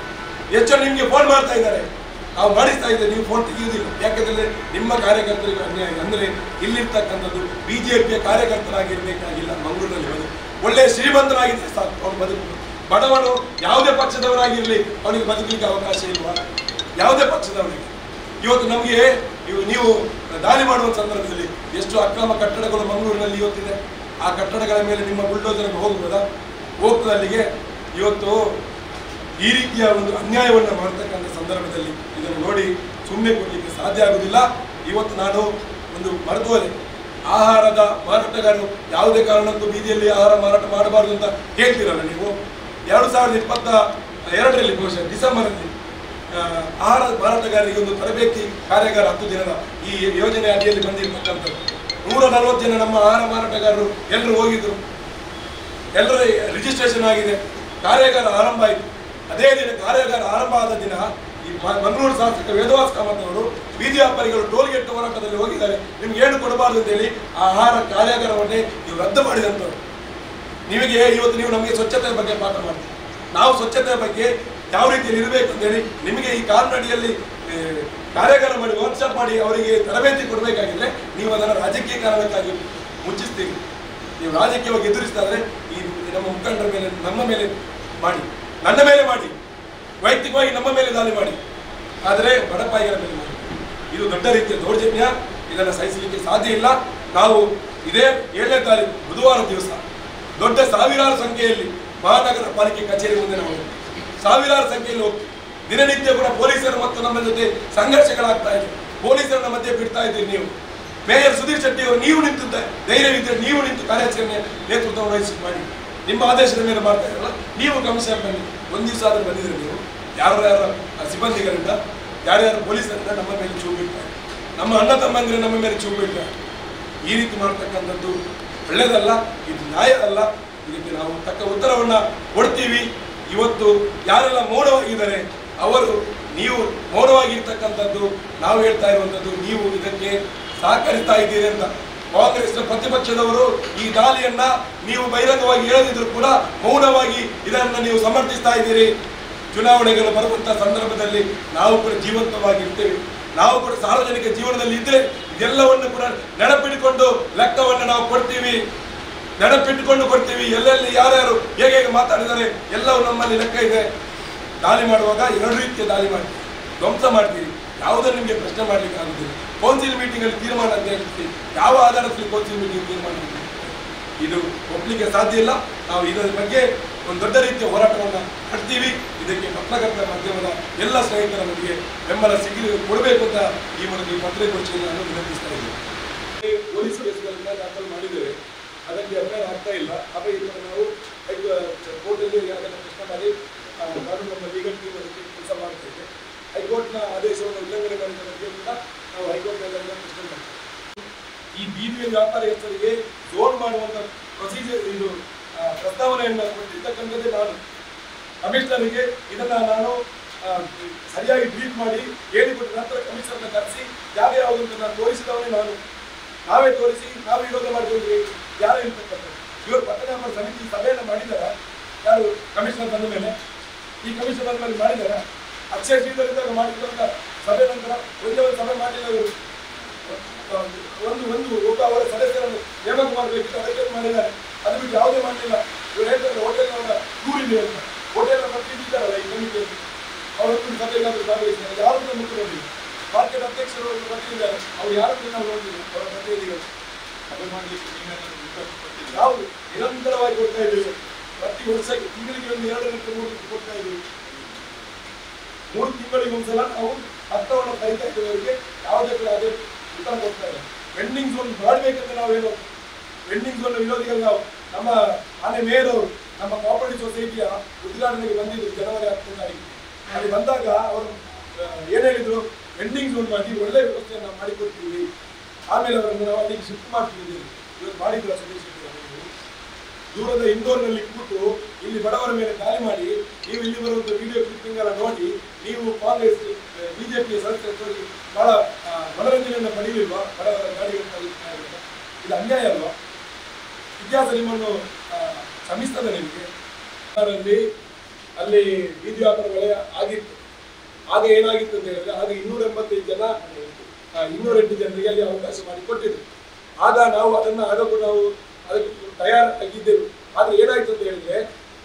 ಎಷ್ಟು ಜನ ನಿಮಗೆ ಫೋನ್ ಮಾಡ್ತಾ ಇದ್ದಾರೆ ನಾವು ಮಾಡಿಸ್ತಾ ಇದ್ದೇವೆ ನೀವು ಫೋನ್ ತೆಗೆಯುವುದಿಲ್ಲ ಯಾಕಂದ್ರೆ ನಿಮ್ಮ ಕಾರ್ಯಕರ್ತರಿಗೆ ಅನ್ಯಾಯ ಅಂದ್ರೆ ಇಲ್ಲಿರ್ತಕ್ಕಂಥದ್ದು ಬಿಜೆಪಿಯ ಕಾರ್ಯಕರ್ತರಾಗಿರ್ಬೇಕಾಗಿಲ್ಲ ಮಂಗಳೂರಿನಲ್ಲಿ ಬದುಕು ಒಳ್ಳೆ ಶ್ರೀಮಂತರಾಗಿದ್ದರೆ ಸಾಕು ಅವ್ನು ಬದುಕು ಬಡವನು ಯಾವುದೇ ಪಕ್ಷದವರಾಗಿರ್ಲಿ ಅವನಿಗೆ ಬದುಕಲಿಕ್ಕೆ ಅವಕಾಶ ಇಲ್ವಾ ಯಾವುದೇ ಪಕ್ಷದವನಿಗೆ ಇವತ್ತು ನಮಗೆ ನೀವು ನೀವು ದಾಳಿ ಮಾಡುವ ಸಂದರ್ಭದಲ್ಲಿ ಎಷ್ಟು ಅಕ್ರಮ ಕಟ್ಟಡಗಳು ಮಂಗಳೂರಿನಲ್ಲಿ ಇವತ್ತಿದೆ ಆ ಕಟ್ಟಡಗಳ ಮೇಲೆ ನಿಮ್ಮ ಬುಲ್ಡೋಸರ್ ಹೋಗ್ಬೋದಾ ಹೋಗ್ತದೆ ಅಲ್ಲಿಗೆ ಇವತ್ತು ಈ ರೀತಿಯ ಒಂದು ಅನ್ಯಾಯವನ್ನು ಮಾಡ್ತಕ್ಕಂಥ ಸಂದರ್ಭದಲ್ಲಿ ಇದನ್ನು ನೋಡಿ ಸುಮ್ಮನೆ ಕೊಡಲಿಕ್ಕೆ ಸಾಧ್ಯ ಆಗುವುದಿಲ್ಲ ಇವತ್ತು ನಾನು ಒಂದು ಮರೆತು ಹೋದೆ ಆಹಾರದ ಮಾರಾಟಗಾರರು ಯಾವುದೇ ಕಾರಣಕ್ಕೂ ಬೀದಿಯಲ್ಲಿ ಆಹಾರ ಮಾರಾಟ ಮಾಡಬಾರದು ಅಂತ ಹೇಳ್ತೀರಲ್ಲ ನೀವು ಎರಡು ಸಾವಿರದ ಇಪ್ಪತ್ತ ಎರಡರಲ್ಲಿ ಬಹುಶಃ ಡಿಸೆಂಬರಲ್ಲಿ ಆ, ಆಹಾರ ಮಾರಾಟಗಾರರಿಗೆ ಒಂದು ತರಬೇತಿ ಕಾರ್ಯಾಗಾರ ಹತ್ತು ದಿನದ ಈ ಯೋಜನೆ ಅಡಿಯಲ್ಲಿ ಬಂದಿರತಕ್ಕಂಥದ್ದು ನೂರ ನಲವತ್ತು ಜನ ನಮ್ಮ ಆಹಾರ ಮಾರಾಟಗಾರರು ಎಲ್ಲರೂ ಹೋಗಿದ್ರು ಎಲ್ಲರ ರಿಜಿಸ್ಟ್ರೇಷನ್ ಆಗಿದೆ ಕಾರ್ಯಾಗಾರ ಆರಂಭ ಆಯಿತು ಅದೇ ದಿನ ಕಾರ್ಯಾಗಾರ ಆರಂಭ ಆದ ದಿನ ಈ ಮ- ಮಂಗಳೂರು ಶಾಸಕ ವೇದವಾಸ್ ಕಾಮತ್ ಅವರು ಬೀದಿ ವ್ಯಾಪಾರಿಗಳು ಟೋಲ್ಗೇಟ್ ಹೋರಾಟದಲ್ಲಿ ಹೋಗಿದ್ದಾರೆ ನಿಮ್ಗೆ ಏನು ಕೊಡಬಾರ್ದು ಅಂತೇಳಿ ಆ ಆಹಾರ ಕಾರ್ಯಾಗಾರವನ್ನೇ ನೀವು ರದ್ದು ಮಾಡಿದಂಥವ್ರು ನಿಮಗೆ ಇವತ್ತು ನೀವು ನಮಗೆ ಸ್ವಚ್ಛತೆಯ ಬಗ್ಗೆ ಪಾಠ ಮಾಡ್ತೀವಿ ನಾವು ಸ್ವಚ್ಛತೆಯ ಬಗ್ಗೆ ಯಾವ ರೀತಿಯಲ್ಲಿ ಇರಬೇಕು ಅಂತೇಳಿ ನಿಮಗೆ ಈ ಕಾಲ್ನಡಿಯಲ್ಲಿ ಆ, ಕಾರ್ಯಾಗಾರ ಮಾಡಿ ವರ್ಕ್ಶಾಪ್ ಮಾಡಿ ಅವರಿಗೆ ತರಬೇತಿ ಕೊಡಬೇಕಾಗಿದ್ರೆ ನೀವು ಅದನ್ನು ರಾಜಕೀಯ ಕಾರಣಕ್ಕಾಗಿ ಮುಚ್ಚಿಸ್ತೀರಿ ನೀವು ರಾಜಕೀಯವಾಗಿ ಎದುರಿಸ್ತಾದ್ರೆ ಈ ನಮ್ಮ ಮುಖಂಡರ ಮೇಲೆ ನಮ್ಮ ಮೇಲೆ ಮಾಡಿ ನನ್ನ ಮೇಲೆ ಮಾಡಿ ವೈಯಕ್ತಿಕವಾಗಿ ನಮ್ಮ ಮೇಲೆ ದಾಳಿ ಮಾಡಿ ಆದರೆ ಬಡಪಾಯಿಗಳ ಮೇಲೆ ಮಾಡಿ ಇದು ದೊಡ್ಡ ರೀತಿಯ ದೌರ್ಜನ್ಯ ಇದನ್ನು ಸಹಿಸಲಿಕ್ಕೆ ಸಾಧ್ಯ ಇಲ್ಲ ನಾವು ಇದೇ ಏಳನೇ ತಾರೀಕು ಬುಧವಾರ ದಿವಸ ದೊಡ್ಡ ಸಾವಿರಾರು ಸಂಖ್ಯೆಯಲ್ಲಿ ಮಹಾನಗರ ಪಾಲಿಕೆ ಕಚೇರಿ ಮುಂದೆ ನಾವು ಹೋಗ್ತೀವಿ. ಸಾವಿರಾರು ಸಂಖ್ಯೆಯಲ್ಲಿ ಹೋಗ್ತೀವಿ ದಿನನಿತ್ಯ ಕೂಡ ಪೊಲೀಸರು ಮತ್ತು ನಮ್ಮ ಜೊತೆ ಸಂಘರ್ಷಗಳಾಗ್ತಾ ಇದೆ ಪೊಲೀಸರನ್ನ ಮಧ್ಯೆ ಬಿಡ್ತಾ ಇದ್ದೀರಿ ನೀವು ಮೇಯರ್ ಸುಧೀರ್ ಶೆಟ್ಟಿ ಅವರು ನೀವು ನಿಂತು ಧೈರ್ಯವಿದ್ದರೆ ನೀವು ನಿಂತು ಕಾರ್ಯಾಚರಣೆ ನೇತೃತ್ವ ವಹಿಸಿ ಮಾಡಿ ನಿಮ್ಮ ಆದೇಶದ ಮೇಲೆ ಮಾಡ್ತಾ ಇರಲ್ಲ ನೀವು ಕಮಿಷನರ್ ಬನ್ನಿ ಒಂದು ದಿವಸ ಆದ್ರೂ ಬಂದಿದ್ರೆ ನೀವು ಯಾರು ಯಾರ ಸಿಬ್ಬಂದಿಗಳಿಂದ ಯಾರ್ಯಾರು ಪೊಲೀಸರಿಂದ ನಮ್ಮ ಮೇಲೆ ಚೂ ಬಿಡ್ತಾರೆ ನಮ್ಮ ಅಣ್ಣ ತಮ್ಮಂದಿರ ನಮ್ಮ ಮೇಲೆ ಚೂ ಬಿಡ್ತಾರೆ ಈ ರೀತಿ ಮಾಡ್ತಕ್ಕಂಥದ್ದು ಒಳ್ಳೆಯದಲ್ಲ ಇದು ನ್ಯಾಯ ಅಲ್ಲ ಇದಕ್ಕೆ ನಾವು ತಕ್ಕ ಉತ್ತರವನ್ನ ಕೊಡ್ತೀವಿ ಇವತ್ತು ಯಾರೆಲ್ಲ ಮೌನವಾಗಿದ್ದಾರೆ ಅವರು ನೀವು ಮೌನವಾಗಿರ್ತಕ್ಕಂಥದ್ದು ನಾವು ಹೇಳ್ತಾ ಇರುವಂಥದ್ದು ನೀವು ಇದಕ್ಕೆ ಸಹಕರಿಸ್ತಾ ಇದ್ದೀರಿ ಅಂತ ಕಾಂಗ್ರೆಸ್ನ ಪ್ರತಿಪಕ್ಷದವರು ಈ ದಾಳಿಯನ್ನ ನೀವು ಬಹಿರಂಗವಾಗಿ ಹೇಳದಿದ್ರು ಕೂಡ ಮೌನವಾಗಿ ಇದನ್ನ ನೀವು ಸಮರ್ಥಿಸ್ತಾ ಇದ್ದೀರಿ ಚುನಾವಣೆಗಳು ಬರುವಂತಹ ಸಂದರ್ಭದಲ್ಲಿ ನಾವು ಕೂಡ ಜೀವಂತವಾಗಿರ್ತೇವೆ ನಾವು ಕೂಡ ಸಾರ್ವಜನಿಕ ಜೀವನದಲ್ಲಿ ಇದ್ರೆ ಇದೆಲ್ಲವನ್ನು ಕೂಡ ನೆನಪಿಟ್ಟುಕೊಂಡು ಲೆಕ್ಕವನ್ನು ನಾವು ಕೊಡ್ತೀವಿ ನೆನಪಿಟ್ಟುಕೊಂಡು ಕೊಡ್ತೀವಿ ಎಲ್ಲೆಲ್ಲಿ ಯಾರ್ಯಾರು ಹೇಗೆ ಹೇಗೆ ಮಾತಾಡಿದ್ದಾರೆ ಎಲ್ಲವೂ ನಮ್ಮಲ್ಲಿ ಲೆಕ್ಕ ಇದೆ ದಾಳಿ ಮಾಡುವಾಗ ಎರಡು ರೀತಿಯ ದಾಳಿ ಮಾಡ್ತೀವಿ ಧ್ವಂಸ ಮಾಡ್ತೀರಿ ಯಾವುದನ್ನು ನಿಮಗೆ ಪ್ರಶ್ನೆ ಮಾಡ್ಲಿಕ್ಕೆ ಆಗುದಿಲ್ಲ ಕೌನ್ಸಿಲ್ ಮೀಟಿಂಗ್ ಅಲ್ಲಿ ತೀರ್ಮಾನ ಅಂತ ಹೇಳ್ತೀವಿ ಯಾವ ಆಧಾರದಲ್ಲಿ ಕೌನ್ಸಿಲ್ ಮೀಟಿಂಗ್ ತೀರ್ಮಾನ ಮಾಡ್ತೀವಿ? ಇದು ಒಪ್ಲಿಕ್ಕೆ ಸಾಧ್ಯ ಇಲ್ಲ ನಾವು ಇದರ ಬಗ್ಗೆ ಒಂದು ದೊಡ್ಡ ರೀತಿಯ ಹೋರಾಟವನ್ನು ಮಾಡ್ತೀವಿ ಇದಕ್ಕೆ ಪತ್ರಕರ್ತ ಮಾಧ್ಯಮದ ಎಲ್ಲ ಸ್ನೇಹಿತರ ನಮಗೆ ಬೆಂಬಲ ಸಿಗಲಿ ಕೊಡಬೇಕು ಅಂತ ಈ ಮೂಲಕ ಈ ಪತ್ರಿಕೋಷ್ಠಿಯನ್ನು ನಾನು ವಿನಂತಿಸ್ತಾ ಇದ್ದೇನೆ ಪೊಲೀಸ್ ಕೇಸ್ಗಳನ್ನ ದಾಖಲು ಮಾಡಿದ್ದೇವೆ ಅದಕ್ಕೆ ಅನ್ಯಾಯ ಆಗ್ತಾ ಇಲ್ಲ ಆದರೆ ಈಗ ನಾವು ಕೋರ್ಟಲ್ಲಿ ಅದನ್ನು ಪ್ರಶ್ನೆ ಮಾಡಿ ಆ, ನಾನು ನಮ್ಮ ಲೀಗಲ್ ಟೀಮ್ ಅದಕ್ಕೆ ಕೆಲಸ ಮಾಡ್ತಾ ಇದ್ದೆ ಹೈಕೋರ್ಟ್ನ ಆದೇಶವನ್ನು ಉಲ್ಲಂಘನೆ ಮಾಡಿದ ಬಗ್ಗೆ ಕೂಡ ನಾವು ಹೈಕೋರ್ಟ್ನಲ್ಲಿ ಅದನ್ನು ಪ್ರಶ್ನೆ ಮಾಡ್ತೀವಿ ಈ ಬೀದಿ ವ್ಯಾಪಾರಸ್ಥರಿಗೆ ಝೋನ್ ಮಾಡುವಂತ ಪ್ರೊಸೀಜರ್ ಇದು ಆ, ಪ್ರಸ್ತಾವನೆಯನ್ನು ಕೊಟ್ಟಿರ್ತಕ್ಕಂಥದ್ದೇ ನಾನು ಕಮಿಷನರ್ಗೆ ಇದನ್ನ ನಾನು ಆ, ಸರಿಯಾಗಿ ಟ್ರೀಟ್ ಮಾಡಿ ಹೇಳಿಕೊಟ್ಟ ನಂತರ ಕಮಿಷನರ್ನ ಕರೆಸಿ ಯಾವ ಯಾವುದು ಅಂತ ನಾನು ತೋರಿಸಿದವನೇ ನಾನು ನಾವೇ ತೋರಿಸಿ ನಾವು ವಿರೋಧ ಮಾಡಿದ್ವಿ ಯಾರು ಇರ್ತಕ್ಕಂಥದ್ದು ಇವರು ಪಟ್ಟಣ ವ್ಯಾಪಾರ ಸಮಿತಿ ಸಭೆಯನ್ನು ಮಾಡಿದಾರ ಯಾರು ಕಮಿಷನರ್ ಬಂದ ಮೇಲೆ ಈ ಕಮಿಷನರ್ ಬಂದ ಮೇಲೆ ಮಾಡಿದಾರ ಅಕ್ಷಯ ಶ್ರೀಧರಿದ್ದಾಗ ಮಾಡಿದಂತ ಸಭೆ ನಂತರ ಒಂದೇ ಒಂದು ಸಭೆ ಮಾಡಿಲ್ಲ ಇವರು ಒಂದು ಒಂದು ಒಬ್ಬ ಅವರ ಸದಸ್ಯರನ್ನು ನೇಮಕ ಮಾಡಬೇಕಿತ್ತು ಅದಕ್ಕೆ ಮಾಡಿದ್ದಾರೆ ಅದು ಬಿಟ್ಟು ಯಾವುದೇ ಮಾಡಲಿಲ್ಲ ಇವರು ಹೇಳ್ತಾರೆ ಹೋಟೆಲ್ನವರ ದೂರಿದೆ ಅಂತ ಹೋಟೆಲ್ನ ಪ್ರತಿನಿಧಿ ಇದ್ದಾರಲ್ಲ ಈ ಕಮಿಟಿಯಲ್ಲಿ ಅವರೊಂದು ಸಭೆಗಾದ್ರು ಭಾಗವಹಿಸಿದ್ದಾರೆ ಯಾರು ಕೂಡ ಮುಖ್ಯ ನೋಡಿಲ್ಲ ಮಾರ್ಕೆಟ್ ಅಧ್ಯಕ್ಷರು ಒಂದು ಪ್ರತಿನಿಧಿದ್ದಾರೆ ಅವ್ರು ಯಾರು ಕೂಡ ನಾವು ನೋಡಿಲ್ಲ ಅವರ ಪ್ರತಿನಿಧಿಗಳು ಸಭೆ ಮಾಡ್ಲಿಕ್ಕೆ ನೀವೇನಾದ್ರು ರಿಕ್ವೆಸ್ಟ್ ಕೊಟ್ಟಿದ್ದೀರಾ? ನಾವು ನಿರಂತರವಾಗಿ ಕೊಡ್ತಾ ಇದ್ದೇವೆ ಪ್ರತಿ ವರ್ಷಕ್ಕೆ ತಿಂಗಳಿಗೆ ಒಂದು ಎರಡು ಲಕ್ಷ ಮೂರು ಲಕ್ಷ ಕೊಡ್ತಾ ಇದ್ದೇವೆ ಮೂರು ತಿಂಗಳಿಗೆ ಒಂದ್ಸಲ ನಾವು ಹತ್ತವನ್ನು ಕರಿತಾ ಇದ್ದೇವೆ ಅವರಿಗೆ ಯಾವುದೇ ಕೂಡ ಅದೇ ಉತ್ತರ ಕೊಡ್ತಾ ಇಲ್ಲ ಪೆಂಡಿಂಗ್ ಝೋನ್ ಮಾಡಬೇಕಂತ ನಾವು ಹೇಳೋದು ಪೆಂಡಿಂಗ್ ಝೋನ್ ವಿರೋಧಿಗಳು ನಾವು ನಮ್ಮ ಆನೆ ಮೇಯರ್ ಅವರು ನಮ್ಮ ಕೋಪರೇಟಿವ್ ಸೊಸೈಟಿಯ ಉದ್ಘಾಟನೆಗೆ ಬಂದಿದ್ರು ಜನವರಿ ಹತ್ತನೇ ತಾರೀಕು ಅಲ್ಲಿ ಬಂದಾಗ ಅವರು ಆ, ಏನ್ ಹೇಳಿದ್ರು ಪೆಂಡಿಂಗ್ ಝೋನ್ ಮಾಡಿ ಒಳ್ಳೆ ವ್ಯವಸ್ಥೆಯನ್ನು ನಾವು ಮಾಡಿಕೊಡ್ತೀವಿ ಆಮೇಲೆ ಅವರನ್ನು ನಾವು ಅಲ್ಲಿಗೆ ಶಿಫ್ಟ್ ಮಾಡ್ತಿದ್ದೀವಿ ಇವತ್ತು ಮಾಡಿದ್ರು ಸುರೇಶ್ ಶೆಟ್ಟಿ ಅವರು. ದೂರದ ಇಂದೋರ್ನಲ್ಲಿ ಕೂತು ಇಲ್ಲಿ ಬಡವರ ಮೇಲೆ ದಾಳಿ ಮಾಡಿ ನೀವು ಇಲ್ಲಿ ಬರುವಂತ ವಿಡಿಯೋ ಕ್ಲಿಪ್ಪಿಂಗ್ ಎಲ್ಲ ನೋಡಿ ನೀವು ಕಾಂಗ್ರೆಸ್ ಬಿಜೆಪಿಯ ಸದಸ್ಯರು ಬಹಳ ಆ, ಮನರಂಜನೆಯನ್ನು ಪಡೆಯಲಿಲ್ವಾ ಬಡವರ ಗಾಡಿಗಳನ್ನು ತಲುಪ್ತಾ ಇರುವಾಗ? ಇದು ಅನ್ಯಾಯ ಅಲ್ವಾ ಇತಿಹಾಸ ನಿಮ್ಮನ್ನು ಆ, ಶ್ರಮಿಸ್ತದೆ ನಿಮಗೆ ಅದರಲ್ಲಿ ಅಲ್ಲಿ ಬೀದಿ ವ್ಯಾಪಾರ ವಲಯ ಆಗಿತ್ತು ಆಗ ಏನಾಗಿತ್ತು ಅಂತ ಹೇಳಿದ್ರೆ ಆಗ ಇನ್ನೂರ ಎಂಬತ್ತೈದು ಜನ ಆ, ಇನ್ನೂರೆಂಟು ಜನರಿಗೆ ಅಲ್ಲಿ ಅವಕಾಶ ಮಾಡಿ ಕೊಟ್ಟಿದ್ರು ಆಗ ನಾವು ಅದನ್ನ ಆಗ ಕೂಡ ನಾವು ಅದಕ್ಕೆ ತಯಾರಾಗಿದ್ದೆವು ಆದ್ರೆ ಏನಾಯ್ತು ಅಂತ ಹೇಳಿದ್ರೆ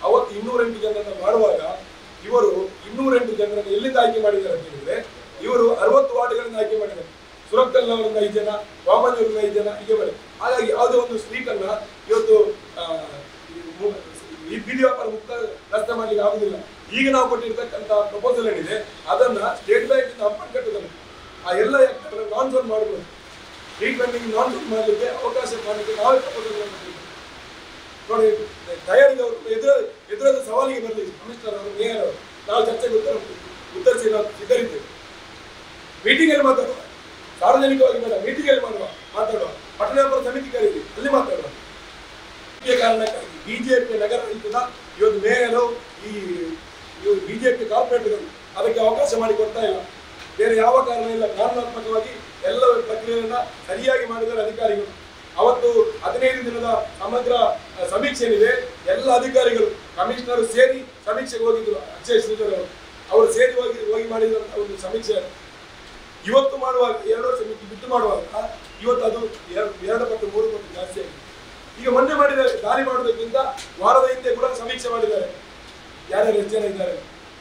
ಅವತ್ತು ಇನ್ನೂರೆಂಟು ಜನರನ್ನ ಮಾಡುವಾಗ ಇವರು ಇನ್ನೂರೆಂಟು ಜನರನ್ನು ಎಲ್ಲಿಂದ ಆಯ್ಕೆ ಮಾಡಿದ್ದಾರೆ ಅಂತ ಹೇಳಿದ್ರೆ ಇವರು ಅರವತ್ತು ವಾರ್ಡ್ಗಳಿಂದ ಆಯ್ಕೆ ಮಾಡಿದ್ದಾರೆ ಸುರತ್ಕಲ್ನವರಿಂದ ಐದು ಜನ ವಾಮನವರಿಂದ ಐದು ಜನ ಹೀಗೆ ಬರೀ ಹಾಗಾಗಿ ಯಾವುದೇ ಒಂದು ಸ್ಟ್ರೀಟ್ ಅನ್ನ ಇವತ್ತು ಆ, ಈ ಮು- ಈ ಬೀದಿ ವ್ಯಾಪಾರ ಮುಕ್ತ ರಸ್ತೆ ಮಾಡ್ಲಿಕ್ಕೆ ಆಗುದಿಲ್ಲ ಈಗ ನಾವು ಕೊಟ್ಟಿರ್ತಕ್ಕಂಥ ಪ್ರಪೋಸಲ್ ಏನಿದೆ ಅದನ್ನ ಸ್ಟೇಟ್ ಬ್ಯಾಂಕ್ ಇಂದ ಅಪ್ಪನ್ ಕಟ್ಟುದನ್ನು ಆ ಎಲ್ಲ ನಾನ್ ಜೋನ್ ಮಾಡಬಹುದು ಸ್ಟ್ರೀಟ್ ವೆಂಡಿಂಗ್ ನಾನ್ ಜೋನ್ ಮಾಡಲಿಕ್ಕೆ ಅವಕಾಶ ಮಾಡಲಿಕ್ಕೆ ನಾವೇ ಪ್ರಪೋಸಲ್ ಮಾಡಿದ್ದೀವಿ ನೋಡಿ ತಯಾರಿದವರು ಎದುರ ಎದುರದ ಸವಾಲಿಗೆ ಬರಲಿ ಕಮಿಷನರ್ ಅವರು ಮೇಯರ್ ಅವರು ನಾವು ಚರ್ಚೆಗೆ ಉತ್ತರ ಉತ್ತರಿಸಿ ನಾವು ಸಿದ್ಧರಿದ್ದೇವೆ ಮೀಟಿಂಗ್ ಅಲ್ಲಿ ಮಾತಾಡುವ ಸಾರ್ವಜನಿಕವಾಗಿ ಬೇಡ ಮೀಟಿಂಗ್ ಅಲ್ಲಿ ಮಾಡುವ ಮಾತಾಡುವ ಪಟ್ಟಣ ವ್ಯಾಪಾರ ಸಮಿತಿ ಕರೀರಿ ಅಲ್ಲಿ ಮಾತಾಡುವ ಈ ಕಾರಣಕ್ಕಾಗಿ ಬಿಜೆಪಿ ನಗರ ಆಡಳಿತದ ಇವತ್ತು ಮೇಯರು ಈ ಬಿಜೆಪಿ ಕಾರ್ಪೊರೇಟ್ಗಳು ಅದಕ್ಕೆ ಅವಕಾಶ ಮಾಡಿಕೊಡ್ತಾ ಇಲ್ಲ ಬೇರೆ ಯಾವ ಕಾರಣ ಇಲ್ಲ ಕಾನೂನಾತ್ಮಕವಾಗಿ ಎಲ್ಲ ಪ್ರಕ್ರಿಯೆಯನ್ನ ಸರಿಯಾಗಿ ಮಾಡಿದ್ದಾರೆ ಅಧಿಕಾರಿಗಳು ಅವತ್ತು ಹದಿನೈದು ದಿನದ ಸಮಗ್ರ ಅಹ್, ಸಮೀಕ್ಷೆ ಏನಿದೆ ಎಲ್ಲ ಅಧಿಕಾರಿಗಳು ಕಮಿಷನರ್ ಸೇರಿ ಸಮೀಕ್ಷೆಗೆ ಹೋಗಿದ್ರು ಅಕ್ಷಯ್ ಶ್ರೀಧರ್ ಅವರು ಅವರು ಸೇರಿ ಹೋಗಿ ಹೋಗಿ ಮಾಡಿದಂತ ಒಂದು ಸಮೀಕ್ಷೆ ಇವತ್ತು ಮಾಡುವಾಗ ಎರಡು ವರ್ಷ ಬಿಟ್ಟು ಬಿಟ್ಟು ಮಾಡುವಾಗ ಇವತ್ತು ಅದು ಎರಡು ಎರಡು ಪಟ್ಟು ಮೂರು ಪಟ್ಟು ಜಾಸ್ತಿ ಆಗಿದೆ ಈಗ ಮೊನ್ನೆ ಮಾಡಿದ್ದಾರೆ ದಾಳಿ ಮಾಡೋದಕ್ಕಿಂತ ವಾರದ ಹಿಂದೆ ಕೂಡ ಸಮೀಕ್ಷೆ ಮಾಡಿದ್ದಾರೆ ಯಾರ್ಯಾರು ಎಷ್ಟು ಜನ ಇದ್ದಾರೆ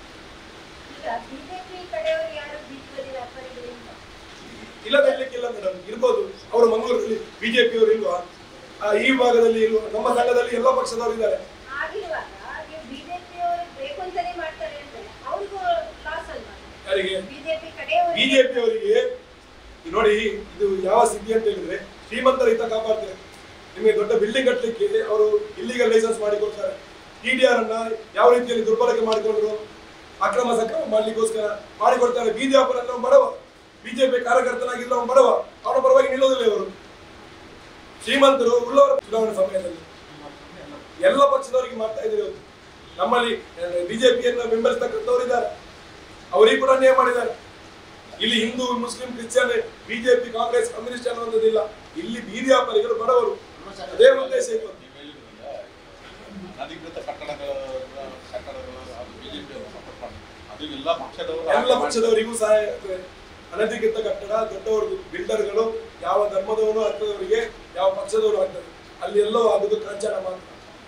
ಈಗ ಬಿಜೆಪಿ ಕಡೆಯವರು ಯಾರು ಬೀದಿ ಬದಿ ವ್ಯಾಪಾರಿಗಳಿಂದ ಇಲ್ಲದ ಇರ್ಲಿಕ್ಕಿಲ್ಲ ಮೇಡಮ್ ಇರ್ಬೋದು ಅವರು ಮಂಗಳೂರಲ್ಲಿ ಬಿಜೆಪಿ ಅವರು ಇಲ್ವಾ ಆ, ಈ ಭಾಗದಲ್ಲಿ ಇಲ್ವಾ ನಮ್ಮ ಸಂಘದಲ್ಲಿ ಎಲ್ಲ ಪಕ್ಷದವರು ಇದ್ದಾರೆ ಆಗಿರುವಾಗ ನೀವು ಬಿಜೆಪಿ ಅವರು ಬೇಕು ಅಂತಾನೆ ಮಾಡ್ತಾರೆ ಅಂದ್ರೆ ಅವ್ರಿಗೂ ಲಾಸ್ ಅಲ್ವಾ ಯಾರಿಗೆ ಬಿಜೆಪಿ ಕಡೆಯವರು ಬಿಜೆಪಿ ಅವರಿಗೆ ನೋಡಿ ಇದು ಯಾವ ಸ್ಥಿತಿ ಅಂತ ಹೇಳಿದ್ರೆ ಶ್ರೀಮಂತರ ಹಿತ ಕಾಪಾಡ್ತಾರೆ ನಿಮಗೆ ದೊಡ್ಡ ಬಿಲ್ಡಿಂಗ್ ಕಟ್ಟಲಿಕ್ಕೆ ಅವರು ಇಲ್ಲಿಗಲ್ ಲೈಸೆನ್ಸ್ ಮಾಡಿಕೊಡ್ತಾರೆ ಟಿ ಡಿ ಆರ್ ಅನ್ನ ಯಾವ ರೀತಿಯಲ್ಲಿ ದುರ್ಬಳಕೆ ಮಾಡಿಕೊಂಡ್ರು ಅಕ್ರಮ ಸಕ್ರಮ ಮಾಡ್ಲಿಕ್ಕೋಸ್ಕರ ಮಾಡಿಕೊಡ್ತಾರೆ ಬೀದಿ ವ್ಯಾಪಾರ ಅಂದ್ರೆ ಅವ್ನು ಬಡವ ಬಿಜೆಪಿ ಕಾರ್ಯಕರ್ತನಾಗಿಲ್ಲ ಅವ್ನು ಬಡವ ಅವನ ಪರವಾಗಿ ನಿಲ್ಲೋದಿಲ್ಲ ಇವರು ಶ್ರೀಮಂತರು ಉಳ್ಳವರ ಚುನಾವಣೆ ಸಮಯದಲ್ಲಿ ಎಲ್ಲ ಪಕ್ಷದವರಿಗೆ ಮಾಡ್ತಾ ಇದ್ದಾರೆ ಇವತ್ತು ನಮ್ಮಲ್ಲಿ ಬಿಜೆಪಿಯನ್ನು ಬೆಂಬಲಿಸ್ತಕ್ಕಂಥವ್ರು ಇದ್ದಾರೆ ಅವರಿಗೆ ಕೂಡ ಅನ್ಯಾಯ ಮಾಡಿದ್ದಾರೆ ಇಲ್ಲಿ ಹಿಂದೂ ಮುಸ್ಲಿಂ ಕ್ರಿಶ್ಚಿಯನ್ ಬಿಜೆಪಿ ಕಾಂಗ್ರೆಸ್ ಕಮ್ಯುನಿಸ್ಟ್ ಅನ್ನೋದಿಲ್ಲ ಇಲ್ಲಿ ಬೀದಿ ವ್ಯಾಪಾರಿಗಳು ಬಡವರು ಅದೇ ಉದ್ದೇಶ ಇತ್ತು ನೀವು ಹೇಳಿದ್ರಲ್ಲ, ಅಧಿಕೃತ ಕಟ್ಟಡಗಳ ಕಟ್ಟಡಗಳು ಅದು ಬಿಜೆಪಿ ಸಪೋರ್ಟ್ ಮಾಡಿ ಅದು ಎಲ್ಲ ಪಕ್ಷದವರು ಎಲ್ಲ ಪಕ್ಷದವರಿಗೂ ಸಹಾಯ ಆಗ್ತದೆ ಅನಧಿಕೃತ ಕಟ್ಟಡ ದೊಡ್ಡವರು ಬಿಲ್ಡರ್ಗಳು ಯಾವ ಧರ್ಮದವನು ಆಗ್ತದವರಿಗೆ ಯಾವ ಪಕ್ಷದವರು ಆಗ್ತದೆ ಅಲ್ಲಿ ಎಲ್ಲೋ ಆಗುದು ಕಾಂಚನ ಮಾತ್ರ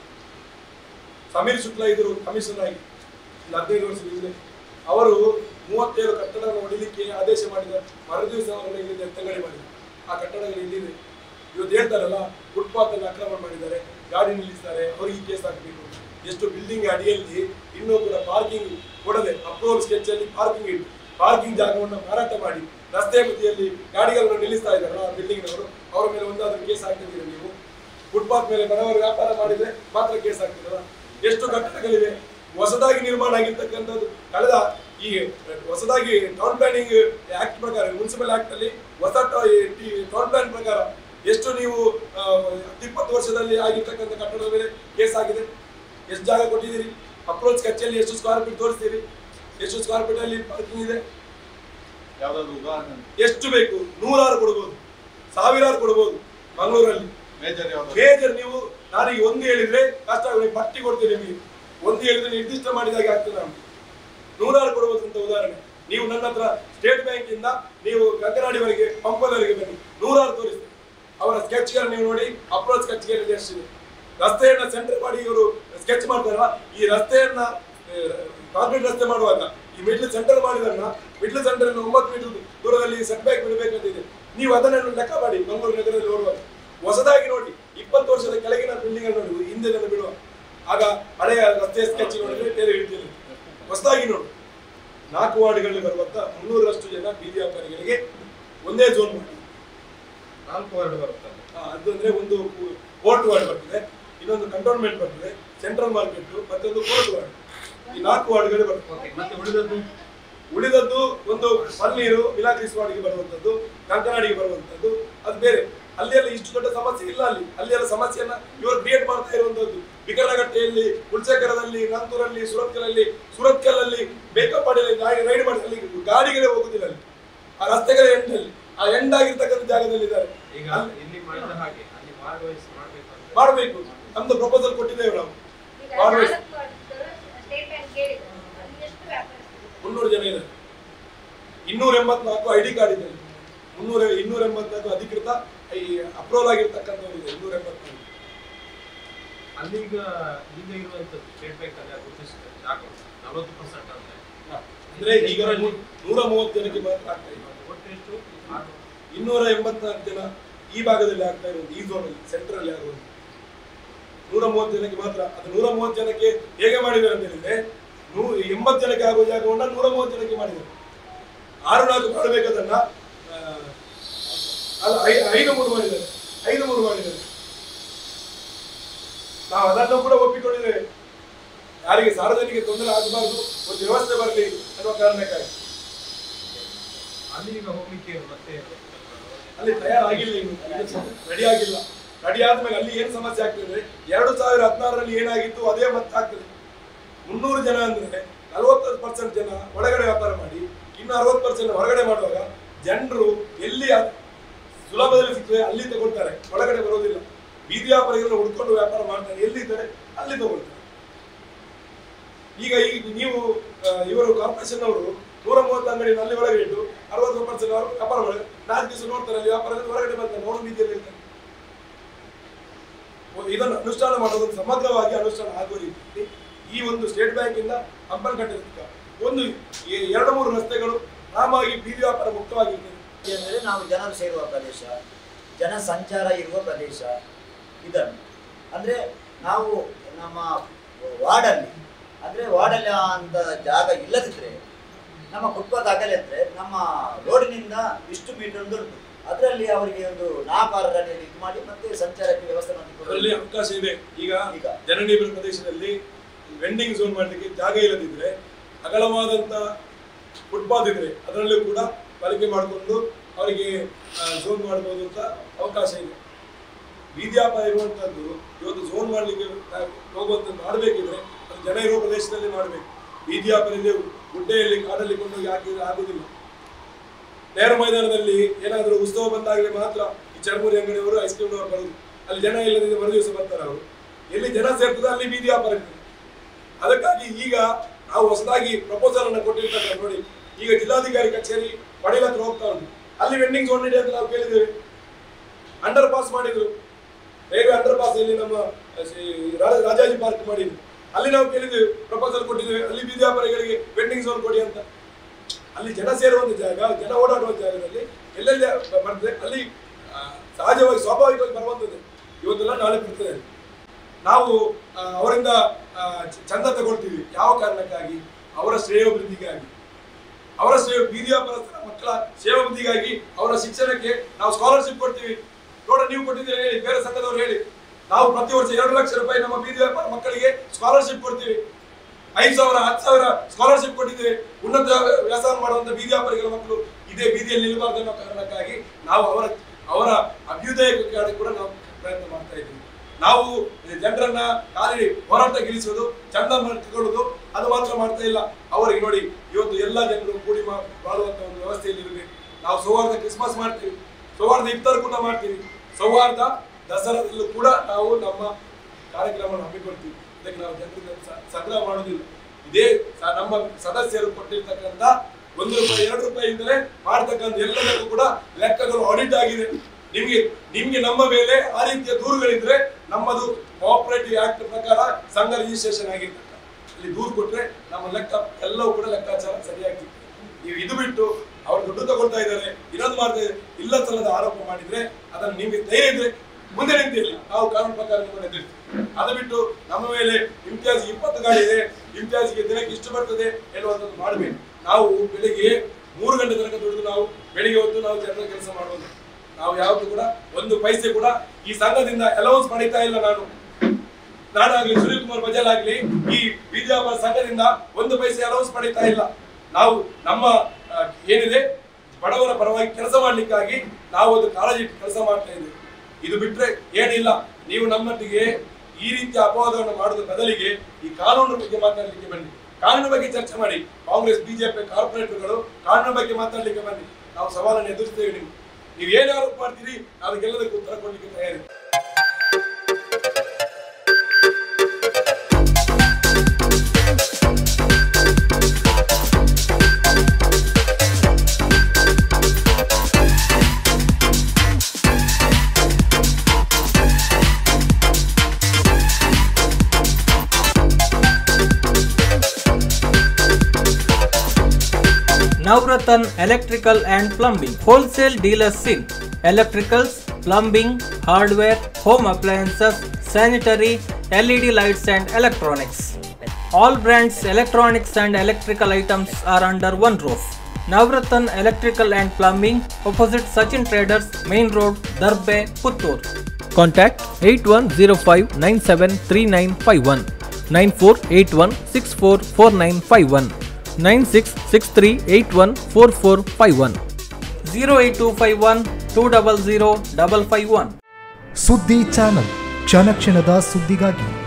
ಸಮೀರ್ ಶುಕ್ಲಾ ಇದ್ರು ಕಮಿಷನ್ ಆಗಿ ಇಲ್ಲಿ ಹದಿನೈದು ವರ್ಷದ ಹಿಂದೆ ಅವರು ಮೂವತ್ತೇಳು ಕಟ್ಟಡವನ್ನು ಹೊಡಿಲಿಕ್ಕೆ ಆದೇಶ ಮಾಡಿದ್ದಾರೆ ಮರುದಿವಸ ಅವರನ್ನು ಇಲ್ಲಿ ಎತ್ತಂಗಡಿ ಮಾಡಿದ್ದಾರೆ ಆ ಕಟ್ಟಡಗಳು ಇಲ್ಲಿದೆ ಇವತ್ತು ಹೇಳ್ತಾರಲ್ಲ ಫುಟ್ಪಾತ್ ಅನ್ನು ಆಕ್ರಮಣ ಮಾಡಿದ್ದಾರೆ ಗಾಡಿ ನಿಲ್ಲಿಸ್ತಾರೆ ಅವರಿಗೆ ಕೇಸ್ ಹಾಕಬೇಕು ಎಷ್ಟು ಬಿಲ್ಡಿಂಗ್ ಅಡಿಯಲ್ಲಿ ಇನ್ನೂ ಕೂಡ ಪಾರ್ಕಿಂಗ್ ಕೊಡದೆ ಅಪ್ರೂವಲ್ ಸ್ಕೆಚ್ ಅಲ್ಲಿ ಪಾರ್ಕಿಂಗ್ ಇಟ್ಟು ಪಾರ್ಕಿಂಗ್ ಜಾಗವನ್ನು ಮಾರಾಟ ಮಾಡಿ ರಸ್ತೆ ಬದಿಯಲ್ಲಿ ಗಾಡಿಗಳನ್ನು ನಿಲ್ಲಿಸ್ತಾ ಇದ್ದಾರೆ ಆ ಬಿಲ್ಡಿಂಗ್ನವರು ಅವರ ಮೇಲೆ ಒಂದಾದ್ರೂ ಕೇಸ್ ಹಾಕಿದ್ದೀರಾ ನೀವು ಫುಟ್ಪಾತ್ ಮೇಲೆ ಬಡವರು ವ್ಯಾಪಾರ ಮಾಡಿದ್ರೆ ಮಾತ್ರ ಕೇಸ್ ಹಾಕ್ತಿರಲ್ಲ ಎಷ್ಟು ಕಟ್ಟಡಗಳಿವೆ ಹೊಸದಾಗಿ ನಿರ್ಮಾಣ ಆಗಿರ್ತಕ್ಕಂಥದ್ದು ಕಳೆದ ಈ ಹೊಸದಾಗಿ ಟೌನ್ ಪ್ಲಾನಿಂಗ್ ಆಕ್ಟ್ ಪ್ರಕಾರ ಮುನ್ಸಿಪಲ್ ಆಕ್ಟ್ ಅಲ್ಲಿ ಹೊಸ ಟೌನ್ ಪ್ಲಾನ್ ಪ್ರಕಾರ ಎಷ್ಟು ನೀವು ಆ, ಹತ್ತು ಇಪ್ಪತ್ತು ವರ್ಷದಲ್ಲಿ ಆಗಿರ್ತಕ್ಕಂಥ ಕಟ್ಟಡದ ಮೇಲೆ ಕೇಸ್ ಆಗಿದೆ ಎಷ್ಟು ಜಾಗ ಕೊಟ್ಟಿದ್ದೀರಿ ಅಪ್ರೋಚ್ ಕಚ್ಚೆಯಲ್ಲಿ ಎಷ್ಟು ಸ್ಕ್ವೇರ್ ಫೀಟ್ ತೋರಿಸ್ತೀರಿ ಎಷ್ಟು ಸ್ಕ್ವೇರ್ ಫೀಟ್ ಅಲ್ಲಿ ಪಾರ್ಕಿಂಗ್ ಇದೆ ಯಾವ್ದಾದ್ರು ಉದಾಹರಣೆ ಎಷ್ಟು ಬೇಕು ನೂರಾರು ಕೊಡ್ಬೋದು ಸಾವಿರಾರು ಕೊಡ್ಬೋದು ಮಂಗಳೂರಲ್ಲಿ ಮೇಜರ್ ಯಾವ್ದಾದ್ರು ಮೇಜರ್ ನೀವು ನಾನೀಗ ಒಂದು ಹೇಳಿದ್ರೆ ಕಷ್ಟ ಆಗುತ್ತೆ ಪಟ್ಟಿ ಕೊಡ್ತೀನಿ ನಿಮಗೆ ಒಂದು ಹೇಳಿದ್ರೆ ನಿರ್ದಿಷ್ಟ ಮಾಡಿದಾಗೆ ಆಗ್ತದೆ ನಾನು ನೂರಾರು ಕೊಡಬಹುದಂತ ಉದಾಹರಣೆ ನೀವು ನನ್ನ ಹತ್ರ ಸ್ಟೇಟ್ ಬ್ಯಾಂಕ್ ಇಂದ ನೀವು ಗಂಗನಾಡಿವರೆಗೆ ಪಂಪದವರೆಗೆ ಬನ್ನಿ ನೂರಾರು ತೋರಿಸ್ತೀನಿ ಅವರ ಸ್ಕೆಚ್ಗಳನ್ನು ನೀವು ನೋಡಿ ಅಪ್ರೋಚ್ ಸ್ಕೆಚ್ಗಳಲ್ಲಿ ಎಷ್ಟಿದೆ ರಸ್ತೆಯನ್ನ ಸೆಂಟರ್ ಮಾಡಿ ಇವರು ಸ್ಕೆಚ್ ಮಾಡ್ತಾರ ಈ ರಸ್ತೆಯನ್ನ ಕಾಂಕ್ರೀಟ್ ರಸ್ತೆ ಮಾಡುವಾಗ ಈ ಮಿಡ್ಲ್ ಸೆಂಟರ್ ಮಾಡಿದನ್ನ ಮಿಡ್ಲ್ ಸೆಂಟರ್ ಒಂಬತ್ತು ಮೀಟರ್ ದೂರದಲ್ಲಿ ಸೆಟ್ ಬ್ಯಾಕ್ ಬಿಡಬೇಕಂತಿದೆ ನೀವು ಅದನ್ನು ಲೆಕ್ಕ ಮಾಡಿ ಮಂಗಳೂರು ನಗರದಲ್ಲಿ ನೋಡುವಾಗ ಹೊಸದಾಗಿ ನೋಡಿ ಇಪ್ಪತ್ತು ವರ್ಷದ ಕೆಳಗಿನ ಬಿಲ್ಡಿಂಗ್ ಅನ್ನು ನೋಡಿ ಹಿಂದೆ ಬಿಡುವ ಆಗ ಹಳೆಯ ರಸ್ತೆ ಸ್ಕೆಚ್ ನೋಡಿದ್ರೆ ಬೇರೆ ಹಿಡಿತಿಲ್ಲ ಹೊಸದಾಗಿ ನೋಡು ನಾಲ್ಕು ವಾರ್ಡ್ಗಳಲ್ಲಿ ಬರುವಂತ ಮುನ್ನೂರರಷ್ಟು ಜನ ಬೀದಿ ವ್ಯಾಪಾರಿಗಳಿಗೆ ಒಂದೇ ಝೋನ್ ಮಾಡಿ ನಾಲ್ಕು ವಾರ್ಡ್ ಬರುತ್ತಲ್ಲ ಆ, ಅದು ಅಂದ್ರೆ ಒಂದು ಕೋರ್ಟ್ ವಾರ್ಡ್ ಬರ್ತದೆ ಇನ್ನೊಂದು ಕಂಟೋನ್ಮೆಂಟ್ ಬರ್ತದೆ ಸೆಂಟ್ರಲ್ ಮಾರ್ಕೆಟ್ ಮತ್ತೊಂದು ಕೋರ್ಟ್ ವಾರ್ಡ್ ಈ ನಾಲ್ಕು ವಾರ್ಡ್ಗಳು ಬರ್ತದೆ ಓಕೆ ಮತ್ತೆ ಉಳಿದದ್ದು ಉಳಿದದ್ದು ಒಂದು ಪನ್ನೀರು ಮಿಲಾಕ್ರಿಸ್ ವಾರ್ಡ್ಗೆ ಬರುವಂತದ್ದು ಕಂಕನಾಡಿಗೆ ಬರುವಂತದ್ದು ಅದು ಬೇರೆ ಅಲ್ಲಿ ಎಲ್ಲ ಇಷ್ಟು ದೊಡ್ಡ ಸಮಸ್ಯೆ ಇಲ್ಲ ಅಲ್ಲಿ ಅಲ್ಲಿ ಎಲ್ಲ ಸಮಸ್ಯೆಯನ್ನ ಇವರು ಕ್ರಿಯೇಟ್ ಮಾಡ್ತಾ ಇರುವಂತದ್ದು ಬಿಕರ್ನಗಟ್ಟೆಯಲ್ಲಿ ಕುಲ್ಚೇಕರದಲ್ಲಿ ನಂತೂರಲ್ಲಿ ಸುರತ್ಕಲಲ್ಲಿ ಸುರತ್ಕಲಲ್ಲಿ ಮೇಕಪ್ ಮಾಡಿ ರೈಡ್ ಮಾಡಿ ಅಲ್ಲಿ ಗಾಡಿಗಳೇ ಹೋಗುದಿಲ್ಲ ಅಲ್ಲಿ ಆ ರಸ್ತೆಗಳ ಎಂಡಲ್ಲಿ ಆ ಎಂಡ್ ಆಗಿರ್ತಕ್ಕಂಥ ಜಾಗದಲ್ಲಿ ಇದ್ದಾರೆ ಈಗ ಅಲ್ಲಿ ಇಲ್ಲಿ ಮಾಡಿದ ಹಾಗೆ ಅಲ್ಲಿ ವಾರ್ಡ್ ವೈಸ್ ಮಾಡ್ಬೇಕು ಅಂತ ಮಾಡಬೇಕು ನಮ್ದು ಪ್ರಪೋಸಲ್ ಕೊಟ್ಟಿದ್ದೇವೆ ನಾವು ಈಗ ಮಾಡ್ಬೇಕು. ನಾಲ್ಕು ವಾರ್ಡ್ಗಳು ಸ್ಟೇಟ್ ಬ್ಯಾಂಕ್ ಕೇಳಿದ್ರು ಅಲ್ಲಿ ಎಷ್ಟು ವ್ಯಾಪಾರಸ್ಥರು ಮುನ್ನೂರು ಜನ ಇದ್ದಾರೆ ಇನ್ನೂರ ಎಂಬತ್ನಾಲ್ಕು ಐ ಡಿ ಕಾರ್ಡ್ ಇದೆ ಮುನ್ನೂರ ಇನ್ನೂರ ಎಂಬತ್ನಾಲ್ಕು ಅಧಿಕೃತ ಈ ಅಪ್ರೂವಲ್ ಆಗಿರ್ತಕ್ಕಂಥವ್ರು ಇದೆ ಇನ್ನೂರ ಎಂಬತ್ನಾಲ್ಕು ಅಲ್ಲಿ ಈಗ ಈಗ ಇರುವಂತದ್ದು ಸ್ಟೇಟ್ ಬ್ಯಾಂಕ್ ಅಲ್ಲಿ ಗುರುತಿಸಿದ್ದಾರೆ ಜಾಗ ನಲವತ್ತು ಪರ್ಸೆಂಟ್ ಅಂದ್ರೆ ಅಂದ್ರೆ ಈಗ ನೂ- ನೂರ ಮೂವತ್ತು ಜನಕ್ಕೆ ಮಾತ್ರ ಆಗ್ತಾ ಇದೆ ಒಟ್ಟು ಎಷ್ಟು ಆರು ಇನ್ನೂರ ಎಂಬತ್ನಾಲ್ಕು ಜನ ಈ ಭಾಗದಲ್ಲಿ ಆಗ್ತಾ ಇರೋದು ಈ ಝೋನ್ ಅಲ್ಲಿ ಸೆಂಟರ್ ಅಲ್ಲಿ ಆಗುವುದು ನೂರ ಮೂವತ್ತು ಜನಕ್ಕೆ ಮಾತ್ರ ಅದು ನೂರ ಮೂವತ್ತು ಜನಕ್ಕೆ ಹೇಗೆ ಮಾಡಿದ್ದಾರೆ ಅಂತ ಹೇಳಿದ್ರೆ ನೂ ಎಂಬತ್ತು ಜನಕ್ಕೆ ಆಗುವ ಜಾಗವನ್ನ ನೂರ ಮೂವತ್ತು ಜನಕ್ಕೆ ಮಾಡಿದ್ದಾರೆ ಆರು ನಾಲ್ಕು ಮಾಡಬೇಕಾದನ್ನ ಆ, ಅಲ್ಲ ಐ- ಐದು ಮೂರು ಮಾಡಿದ್ದಾರೆ ಐದು ಮೂರು ಮಾಡಿದ್ದಾರೆ ನಾವು ಅದನ್ನು ಕೂಡ ಒಪ್ಪಿಕೊಂಡಿದ್ದೇವೆ ಯಾರಿಗೆ ಸಾರ್ವಜನಿಕ ತೊಂದರೆ ಆಗಬಾರದು ಒಂದು ವ್ಯವಸ್ಥೆ ಬರಲಿ ಅನ್ನುವ ಕಾರಣಕ್ಕಾಗಿ ಅಲ್ಲಿ ಈಗ ಹೋಗ್ಲಿಕ್ಕೆ ಏನು ಮತ್ತೆ ಅಲ್ಲಿ ತಯಾರಾಗಿಲ್ಲ ಇನ್ನು ರೆಡಿ ಆಗಿಲ್ಲ ರೆಡಿ ಆದ್ಮೇಲೆ ಅಲ್ಲಿ ಏನ್ ಸಮಸ್ಯೆ ಆಗ್ತದೆ ಅಂದ್ರೆ ಎರಡು ಸಾವಿರ ಹದಿನಾರರಲ್ಲಿ ಏನಾಗಿತ್ತು ಅದೇ ಮತ್ತೆ ಆಗ್ತದೆ ಮುನ್ನೂರು ಜನ ಅಂದ್ರೆ ನಲವತ್ತು ಪರ್ಸೆಂಟ್ ಜನ ಒಳಗಡೆ ವ್ಯಾಪಾರ ಮಾಡಿ ಇನ್ನು ಅರವತ್ತು ಪರ್ಸೆಂಟ್ ಹೊರಗಡೆ ಮಾಡುವಾಗ ಜನರು ಎಲ್ಲಿ ಅ- ಸುಲಭದಲ್ಲಿ ಸಿಗ್ತದೆ ಅಲ್ಲಿ ತಗೊಳ್ತಾರೆ ಒಳಗಡೆ ಬರೋದಿಲ್ಲ ಬೀದಿ ವ್ಯಾಪಾರಿಗಳನ್ನ ಹುಡ್ಕೊಂಡು ವ್ಯಾಪಾರ ಮಾಡ್ತಾರೆ ಎಲ್ಲಿದ್ದಾರೆ ಅಲ್ಲಿ ತಗೊಳ್ತಾರೆ ಈಗ ಈಗ ನೀವು ಆ, ಇವರು ಕಾರ್ಪೊರೇಷನ್ ಅವರು ನೂರ ಮೂವತ್ತು ಅಂಗಡಿ ಅಲ್ಲಿ ಒಳಗೆ ಇಟ್ಟು ಅರವತ್ತು ಪರ್ಸೆಂಟ್ ವ್ಯಾಪಾರ ಮಾಡಿ ನಾಲ್ಕು ದಿವಸ ನೋಡ್ತಾರೆ ಅಲ್ಲಿ ವ್ಯಾಪಾರ ಆದ್ರೆ ಹೊರಗಡೆ ಬರ್ತಾರೆ ನೋಡು ರೀತಿಯಲ್ಲಿ ಇರ್ತಾರೆ ಒ- ಇದನ್ನು ಅನುಷ್ಠಾನ ಮಾಡೋದನ್ನು ಸಮಗ್ರವಾಗಿ ಅನುಷ್ಠಾನ ಆಗುವ ರೀತಿಯಲ್ಲಿ ಈ ಒಂದು ಸ್ಟೇಟ್ ಬ್ಯಾಂಕ್ ಇಂದ ಹಂಪನಕಟ್ಟೆ ಒಂದು ಎ- ಎರಡು ಮೂರು ರಸ್ತೆಗಳು ಆರಾಮಾಗಿ ಬೀದಿ ವ್ಯಾಪಾರ ಮುಕ್ತವಾಗಿರ್ತದೆ ಅಂದರೆ ನಾವು ಜನರು ಸೇರುವ ಪ್ರದೇಶ ಜನ ಸಂಚಾರ ಇರುವ ಪ್ರದೇಶ ಇದನ್ನು ಅಂದರೆ ನಾವು ನಮ್ಮ ವಾರ್ಡಲ್ಲಿ ಅಂದರೆ ವಾರ್ಡಲ್ಲಿ ಅಂತ ಜಾಗ ಇಲ್ಲದಿದ್ದರೆ ನಮ್ಮ ಫುಟ್ಪಾತ್ ಅಗಲ ಇದ್ದರೆ ನಮ್ಮ ರೋಡಿನಿಂದ ಇಷ್ಟು ಮೀಟರ್ ಒಂದು ಉಂಟು ಅದರಲ್ಲಿ ಅವರಿಗೆ ಒಂದು ನಾಲ್ಕಾರು ಅಡಿಯಲ್ಲಿ ಇದು ಮಾಡಿ ಮತ್ತೆ ಸಂಚಾರಕ್ಕೆ ವ್ಯವಸ್ಥೆ ಅದರಲ್ಲಿ ಮಾಡಿ ಅವಕಾಶ ಇದೆ ಈಗ ಈಗ. ಜನನಿಬಿಡ ಪ್ರದೇಶದಲ್ಲಿ ವೆಂಡಿಂಗ್ ಝೋನ್ ಮಾಡಲಿಕ್ಕೆ ಜಾಗ ಇಲ್ಲದಿದ್ರೆ ಅಗಲವಾದಂತ ಫುಟ್ಪಾತ್ ಇದ್ರೆ ಅದರಲ್ಲೂ ಕೂಡ ಬಳಕೆ ಮಾಡಿಕೊಂಡು ಅವರಿಗೆ ಝೋನ್ ಮಾಡಬಹುದು ಅಂತ ಅವಕಾಶ ಇದೆ ಬೀದಿ ವ್ಯಾಪಾರ ಇರುವಂತದ್ದು ಇವತ್ತು ಝೋನ್ ಮಾಡಲಿಕ್ಕೆ ಹೋಗುವಂಥದ್ದು ಮಾಡಬೇಕಿದ್ರೆ ಅದು ಜನ ಇರುವ ಪ್ರದೇಶದಲ್ಲಿ ಮಾಡಬೇಕು ಬೀದಿ ವ್ಯಾಪಾರದಲ್ಲಿ ಗುಡ್ಡೆಯಲ್ಲಿ ಕಾಡಲ್ಲಿ ಕೊಂಡೋಗಿ ಹಾಕಿದ್ರೆ ಆಗುದಿಲ್ಲ ನೆಹರು ಮೈದಾನದಲ್ಲಿ ಏನಾದರೂ ಉತ್ಸವ ಬಂದಾಗಲೇ ಮಾತ್ರ ಈ ಚರ್ಮುರಿ ಅಂಗಡಿಯವರು ಐಸ್ ಕ್ರೀಮ್ ಅವರು ಬರುದು ಅಲ್ಲಿ ಜನ ಇಲ್ಲದಿದ್ದರೆ ಮರು ದಿವಸ ಬರ್ತಾರೆ ಅವರು ಎಲ್ಲಿ ಜನ ಸೇರ್ತದೆ ಅಲ್ಲಿ ಬೀದಿ ವ್ಯಾಪಾರ ಇರ್ತದೆ ಅದಕ್ಕಾಗಿ ಈಗ ನಾವು ಹೊಸದಾಗಿ ಪ್ರಪೋಸಲ್ ಅನ್ನು ಕೊಟ್ಟಿರ್ತಕ್ಕ ನೋಡಿ ಈಗ ಜಿಲ್ಲಾಧಿಕಾರಿ ಕಚೇರಿ ಪಡೇಲ್ ಹತ್ರ ಹೋಗ್ತಾ ಉಂಟು ಅಲ್ಲಿ ವೆಂಡಿಂಗ್ ಝೋನ್ ಇದೆ ಅಂತ ನಾವು ಕೇಳಿದ್ದೇವೆ ಅಂಡರ್ ಪಾಸ್ ಮಾಡಿದ್ರು ರೈಲ್ವೆ ಅಂಡರ್ ಪಾಸ್ ಅಲ್ಲಿ ನಮ್ಮ ಅಹ್, ಶ್ರೀ- ರಾ- ರಾಜಾಜಿ ಪಾರ್ಕ್ ಮಾಡಿದ್ರು ಅಲ್ಲಿ ನಾವು ಕೇಳಿದ್ದೇವೆ ಪ್ರಪೋಸಲ್ ಕೊಟ್ಟಿದ್ದೇವೆ ಅಲ್ಲಿ ಬೀದಿ ವ್ಯಾಪಾರಿಗಳಿಗೆ ವೆಂಡಿಂಗ್ ಝೋನ್ ಕೊಡಿ ಅಂತ ಅಲ್ಲಿ ಜನ ಸೇರುವಂತ ಜಾಗ ಜನ ಓಡಾಡುವ ಜಾಗದಲ್ಲಿ ಎಲ್ಲೆಲ್ಲಿ ಬರ್ತದೆ ಅಲ್ಲಿ ಆ, ಸಹಜವಾಗಿ ಸ್ವಾಭಾವಿಕವಾಗಿ ಬರುವಂಥದ್ದು ಇವತ್ತೆಲ್ಲ ನಾಳೆ ಬರ್ತದೆ ನಾವು ಆ, ಅವರಿಂದ ಆ, ಚ- ಚಂದ ತಗೊಳ್ತೀವಿ ಯಾವ ಕಾರಣಕ್ಕಾಗಿ ಅವರ ಶ್ರೇಯೋಭಿವೃದ್ಧಿಗಾಗಿ ಅವರ ಶ್ರೇಯ ಬೀದಿ ವ್ಯಾಪಾರಸ್ಥರ ಮಕ್ಕಳ ಶ್ರೇಯೋಭಿವೃದ್ಧಿಗಾಗಿ ಅವರ ಶಿಕ್ಷಣಕ್ಕೆ ನಾವು ಸ್ಕಾಲರ್ಶಿಪ್ ಕೊಡ್ತೀವಿ ನೋಡ ನೀವು ಕೊಟ್ಟಿದ್ದೀರಿ ಹೇಳಿ ಬೇರೆ ಸಂಘದವ್ರು ಹೇಳಿ ನಾವು ಪ್ರತಿ ವರ್ಷ ಎರಡು ಲಕ್ಷ ರೂಪಾಯಿ ನಮ್ಮ ಬೀದಿ ವ್ಯಾಪಾರ ಮಕ್ಕಳಿಗೆ ಸ್ಕಾಲರ್ಶಿಪ್ ಕೊಡ್ತೀವಿ ಐದು ಸಾವಿರ ಹತ್ತು ಸಾವಿರ ಸ್ಕಾಲರ್ಶಿಪ್ ಕೊಟ್ಟಿದ್ದೇವೆ ಉನ್ನತ ವ್ಯಾಸಂಗ ಮಾಡುವಂತ ಬೀದಿ ವ್ಯಾಪಾರಿಗಳ ಮಕ್ಕಳು ಇದೇ ಬೀದಿಯಲ್ಲಿ ನಿಲ್ಲಬಾರ್ದು ಅನ್ನೋ ಕಾರಣಕ್ಕಾಗಿ ನಾವು ಅವರ ಅವರ ಅಭ್ಯುದಯಕ್ಕಾಗಿ ಕೂಡ ನಾವು ಪ್ರಯತ್ನ ಮಾಡ್ತಾ ಇದ್ದೀವಿ ನಾವು ಜನರನ್ನ ಖಾಲಿ ಹೋರಾಟ ಗಿಳಿಸುವುದು ಚಂದ ಮಾಡಿ ತಗೊಳ್ಳುವುದು ಅದು ಮಾತ್ರ ಮಾಡ್ತಾ ಇಲ್ಲ ಅವರಿಗೆ ನೋಡಿ ಇವತ್ತು ಎಲ್ಲ ಜನರು ಕೂಡಿ ಮಾ- ಬಾಳುವಂತ ಒಂದು ವ್ಯವಸ್ಥೆಯಲ್ಲಿ ಇರಬೇಕು ನಾವು ಸೌಹಾರ್ದ ಕ್ರಿಸ್ಮಸ್ ಮಾಡ್ತೀವಿ ಸೌಹಾರ್ದ ಇಫ್ತಾರ್ ಕೂಡ ಮಾಡ್ತೀವಿ ಸೌಹಾರ್ದ ದಸರಾದಲ್ಲೂ ಕೂಡ ನಾವು ನಮ್ಮ ಕಾರ್ಯಕ್ರಮವನ್ನು ಹಮ್ಮಿಕೊಳ್ತೀವಿ ಇದಕ್ಕೆ ನಾವು ಜನರಿಂದ ಸ- ಸಂಗ್ರಹ ಮಾಡೋದಿಲ್ಲ ಇದೇ ಸ- ನಮ್ಮ ಸದಸ್ಯರು ಕೊಟ್ಟಿರ್ತಕ್ಕಂಥ ಒಂದು ರೂಪಾಯಿ ಎರಡು ರೂಪಾಯಿಂದಲೇ ಮಾಡ್ತಕ್ಕಂಥ ಎಲ್ಲದಕ್ಕೂ ಕೂಡ ಲೆಕ್ಕಗಳು ಆಡಿಟ್ ಆಗಿದೆ ನಿಮ್ಗೆ ನಿಮ್ಗೆ ನಮ್ಮ ಮೇಲೆ ಆ ರೀತಿಯ ದೂರುಗಳಿದ್ರೆ ನಮ್ಮದು ಕೋಆಪರೇಟಿವ್ ಆಕ್ಟ್ ಪ್ರಕಾರ ಸಂಘ ರಿಜಿಸ್ಟ್ರೇಷನ್ ಆಗಿರ್ತಕ್ಕ ಇಲ್ಲಿ ದೂರು ಕೊಟ್ರೆ ನಮ್ಮ ಲೆಕ್ಕ ಎಲ್ಲವೂ ಕೂಡ ಲೆಕ್ಕಾಚಾರ ಸರಿಯಾಗಿ ನೀವು ಇದು ಬಿಟ್ಟು ಅವ್ರು ದುಡ್ಡು ತಗೊಳ್ತಾ ಇದ್ದಾರೆ ಇನ್ನೊಂದು ಮಾಡ್ತಾ ಇದ್ದಾರೆ ಇಲ್ಲ ಸಲ್ಲದ ಆರೋಪ ಮಾಡಿದ್ರೆ ಅದನ್ನು ನಿಮ್ಗೆ ಧೈರ್ಯ ಇದ್ರೆ ಮುಂದೆ ನಿಂತಿರಲಿ ನಾವು ಕಾನೂನು ಪ್ರಕಾರ ನಿಮ್ಮನ್ನು ಎದುರಿಸ್ತೀವಿ ಅದು ಬಿಟ್ಟು ನಮ್ಮ ಮೇಲೆ ಇಮ್ತಿಯಾಜ್ ಇಪ್ಪತ್ತು ಗಾಡಿ ಇದೆ ಇಮ್ತಿಯಾಜ್ಗೆ ದಿನಕ್ಕೆ ಇಷ್ಟು ಬರ್ತದೆ ಹೇಳುವಂಥದ್ದು ಮಾಡಬೇಕು ನಾವು ಬೆಳಿಗ್ಗೆ ಮೂರು ಗಂಟೆ ತನಕ ದುಡಿದು ನಾವು ಬೆಳಿಗ್ಗೆ ಹೊತ್ತು ನಾವು ಜನರ ಕೆಲಸ ಮಾಡುವುದು ನಾವು ಯಾವತ್ತೂ ಕೂಡ ಒಂದು ಪೈಸೆ ಕೂಡ ಈ ಸಂಘದಿಂದ ಅಲೌನ್ಸ್ ಪಡಿತಾ ಇಲ್ಲ ನಾನು ನಾನಾಗ್ಲಿ ಸುನೀಲ್ ಕುಮಾರ್ ಬಜಾಲ್ ಆಗ್ಲಿ ಈ ಬೀದಿ ವ್ಯಾಪಾರ ಸಂಘದಿಂದ ಒಂದು ಪೈಸೆ ಅಲೌನ್ಸ್ ಪಡಿತಾ ಇಲ್ಲ ನಾವು ನಮ್ಮ ಆ, ಏನಿದೆ ಬಡವರ ಪರವಾಗಿ ಕೆಲಸ ಮಾಡ್ಲಿಕ್ಕಾಗಿ ನಾವು ಒಂದು ಕಾಳಜಿ ಇಟ್ಟು ಕೆಲಸ ಮಾಡ್ತಾ ಇದ್ದೇವೆ ಇದು ಬಿಟ್ರೆ ಏನಿಲ್ಲ ನೀವು ನಮ್ಮೊಟ್ಟಿಗೆ ಈ ರೀತಿಯ ಅಪವಾದವನ್ನು ಮಾಡೋದ್ರ ಬದಲಿಗೆ ಈ ಕಾನೂನು ಬಗ್ಗೆ ಮಾತಾಡ್ಲಿಕ್ಕೆ ಬನ್ನಿ ಕಾನೂನು ಬಗ್ಗೆ ಚರ್ಚೆ ಮಾಡಿ ಕಾಂಗ್ರೆಸ್ ಬಿಜೆಪಿ ಕಾರ್ಪೊರೇಟರ್ಗಳು ಕಾನೂನು ಬಗ್ಗೆ ಮಾತಾಡ್ಲಿಕ್ಕೆ ಬನ್ನಿ ನಾವು ಸವಾಲನ್ನು ಎದುರಿಸ್ತೇವೆ ನೀವು ನೀವು ಏನ್ ಆರೋಪ ಮಾಡ್ತೀರಿ ಅದಕ್ಕೆಲ್ಲದಕ್ಕೂ ಉತ್ತರ ಕೊಡ್ಲಿಕ್ಕೆ ತಯಾರಿದೆ Navratan Electrical and Plumbing Wholesale Dealers in Electricals, Plumbing, Hardware, Home Appliances, Sanitary, LED lights and Electronics. All brands electronics and electrical items are under one roof. Navratan Electrical and Plumbing opposite Sachin Traders Main Road Darbe Puttur. Contact 8105 973951 9481 644951 9663814451 08251 200 551 ಸುದ್ದಿ ಚಾನಲ್ ಕ್ಷಣ ಕ್ಷಣದ ಸುದ್ದಿಗಾಗಿ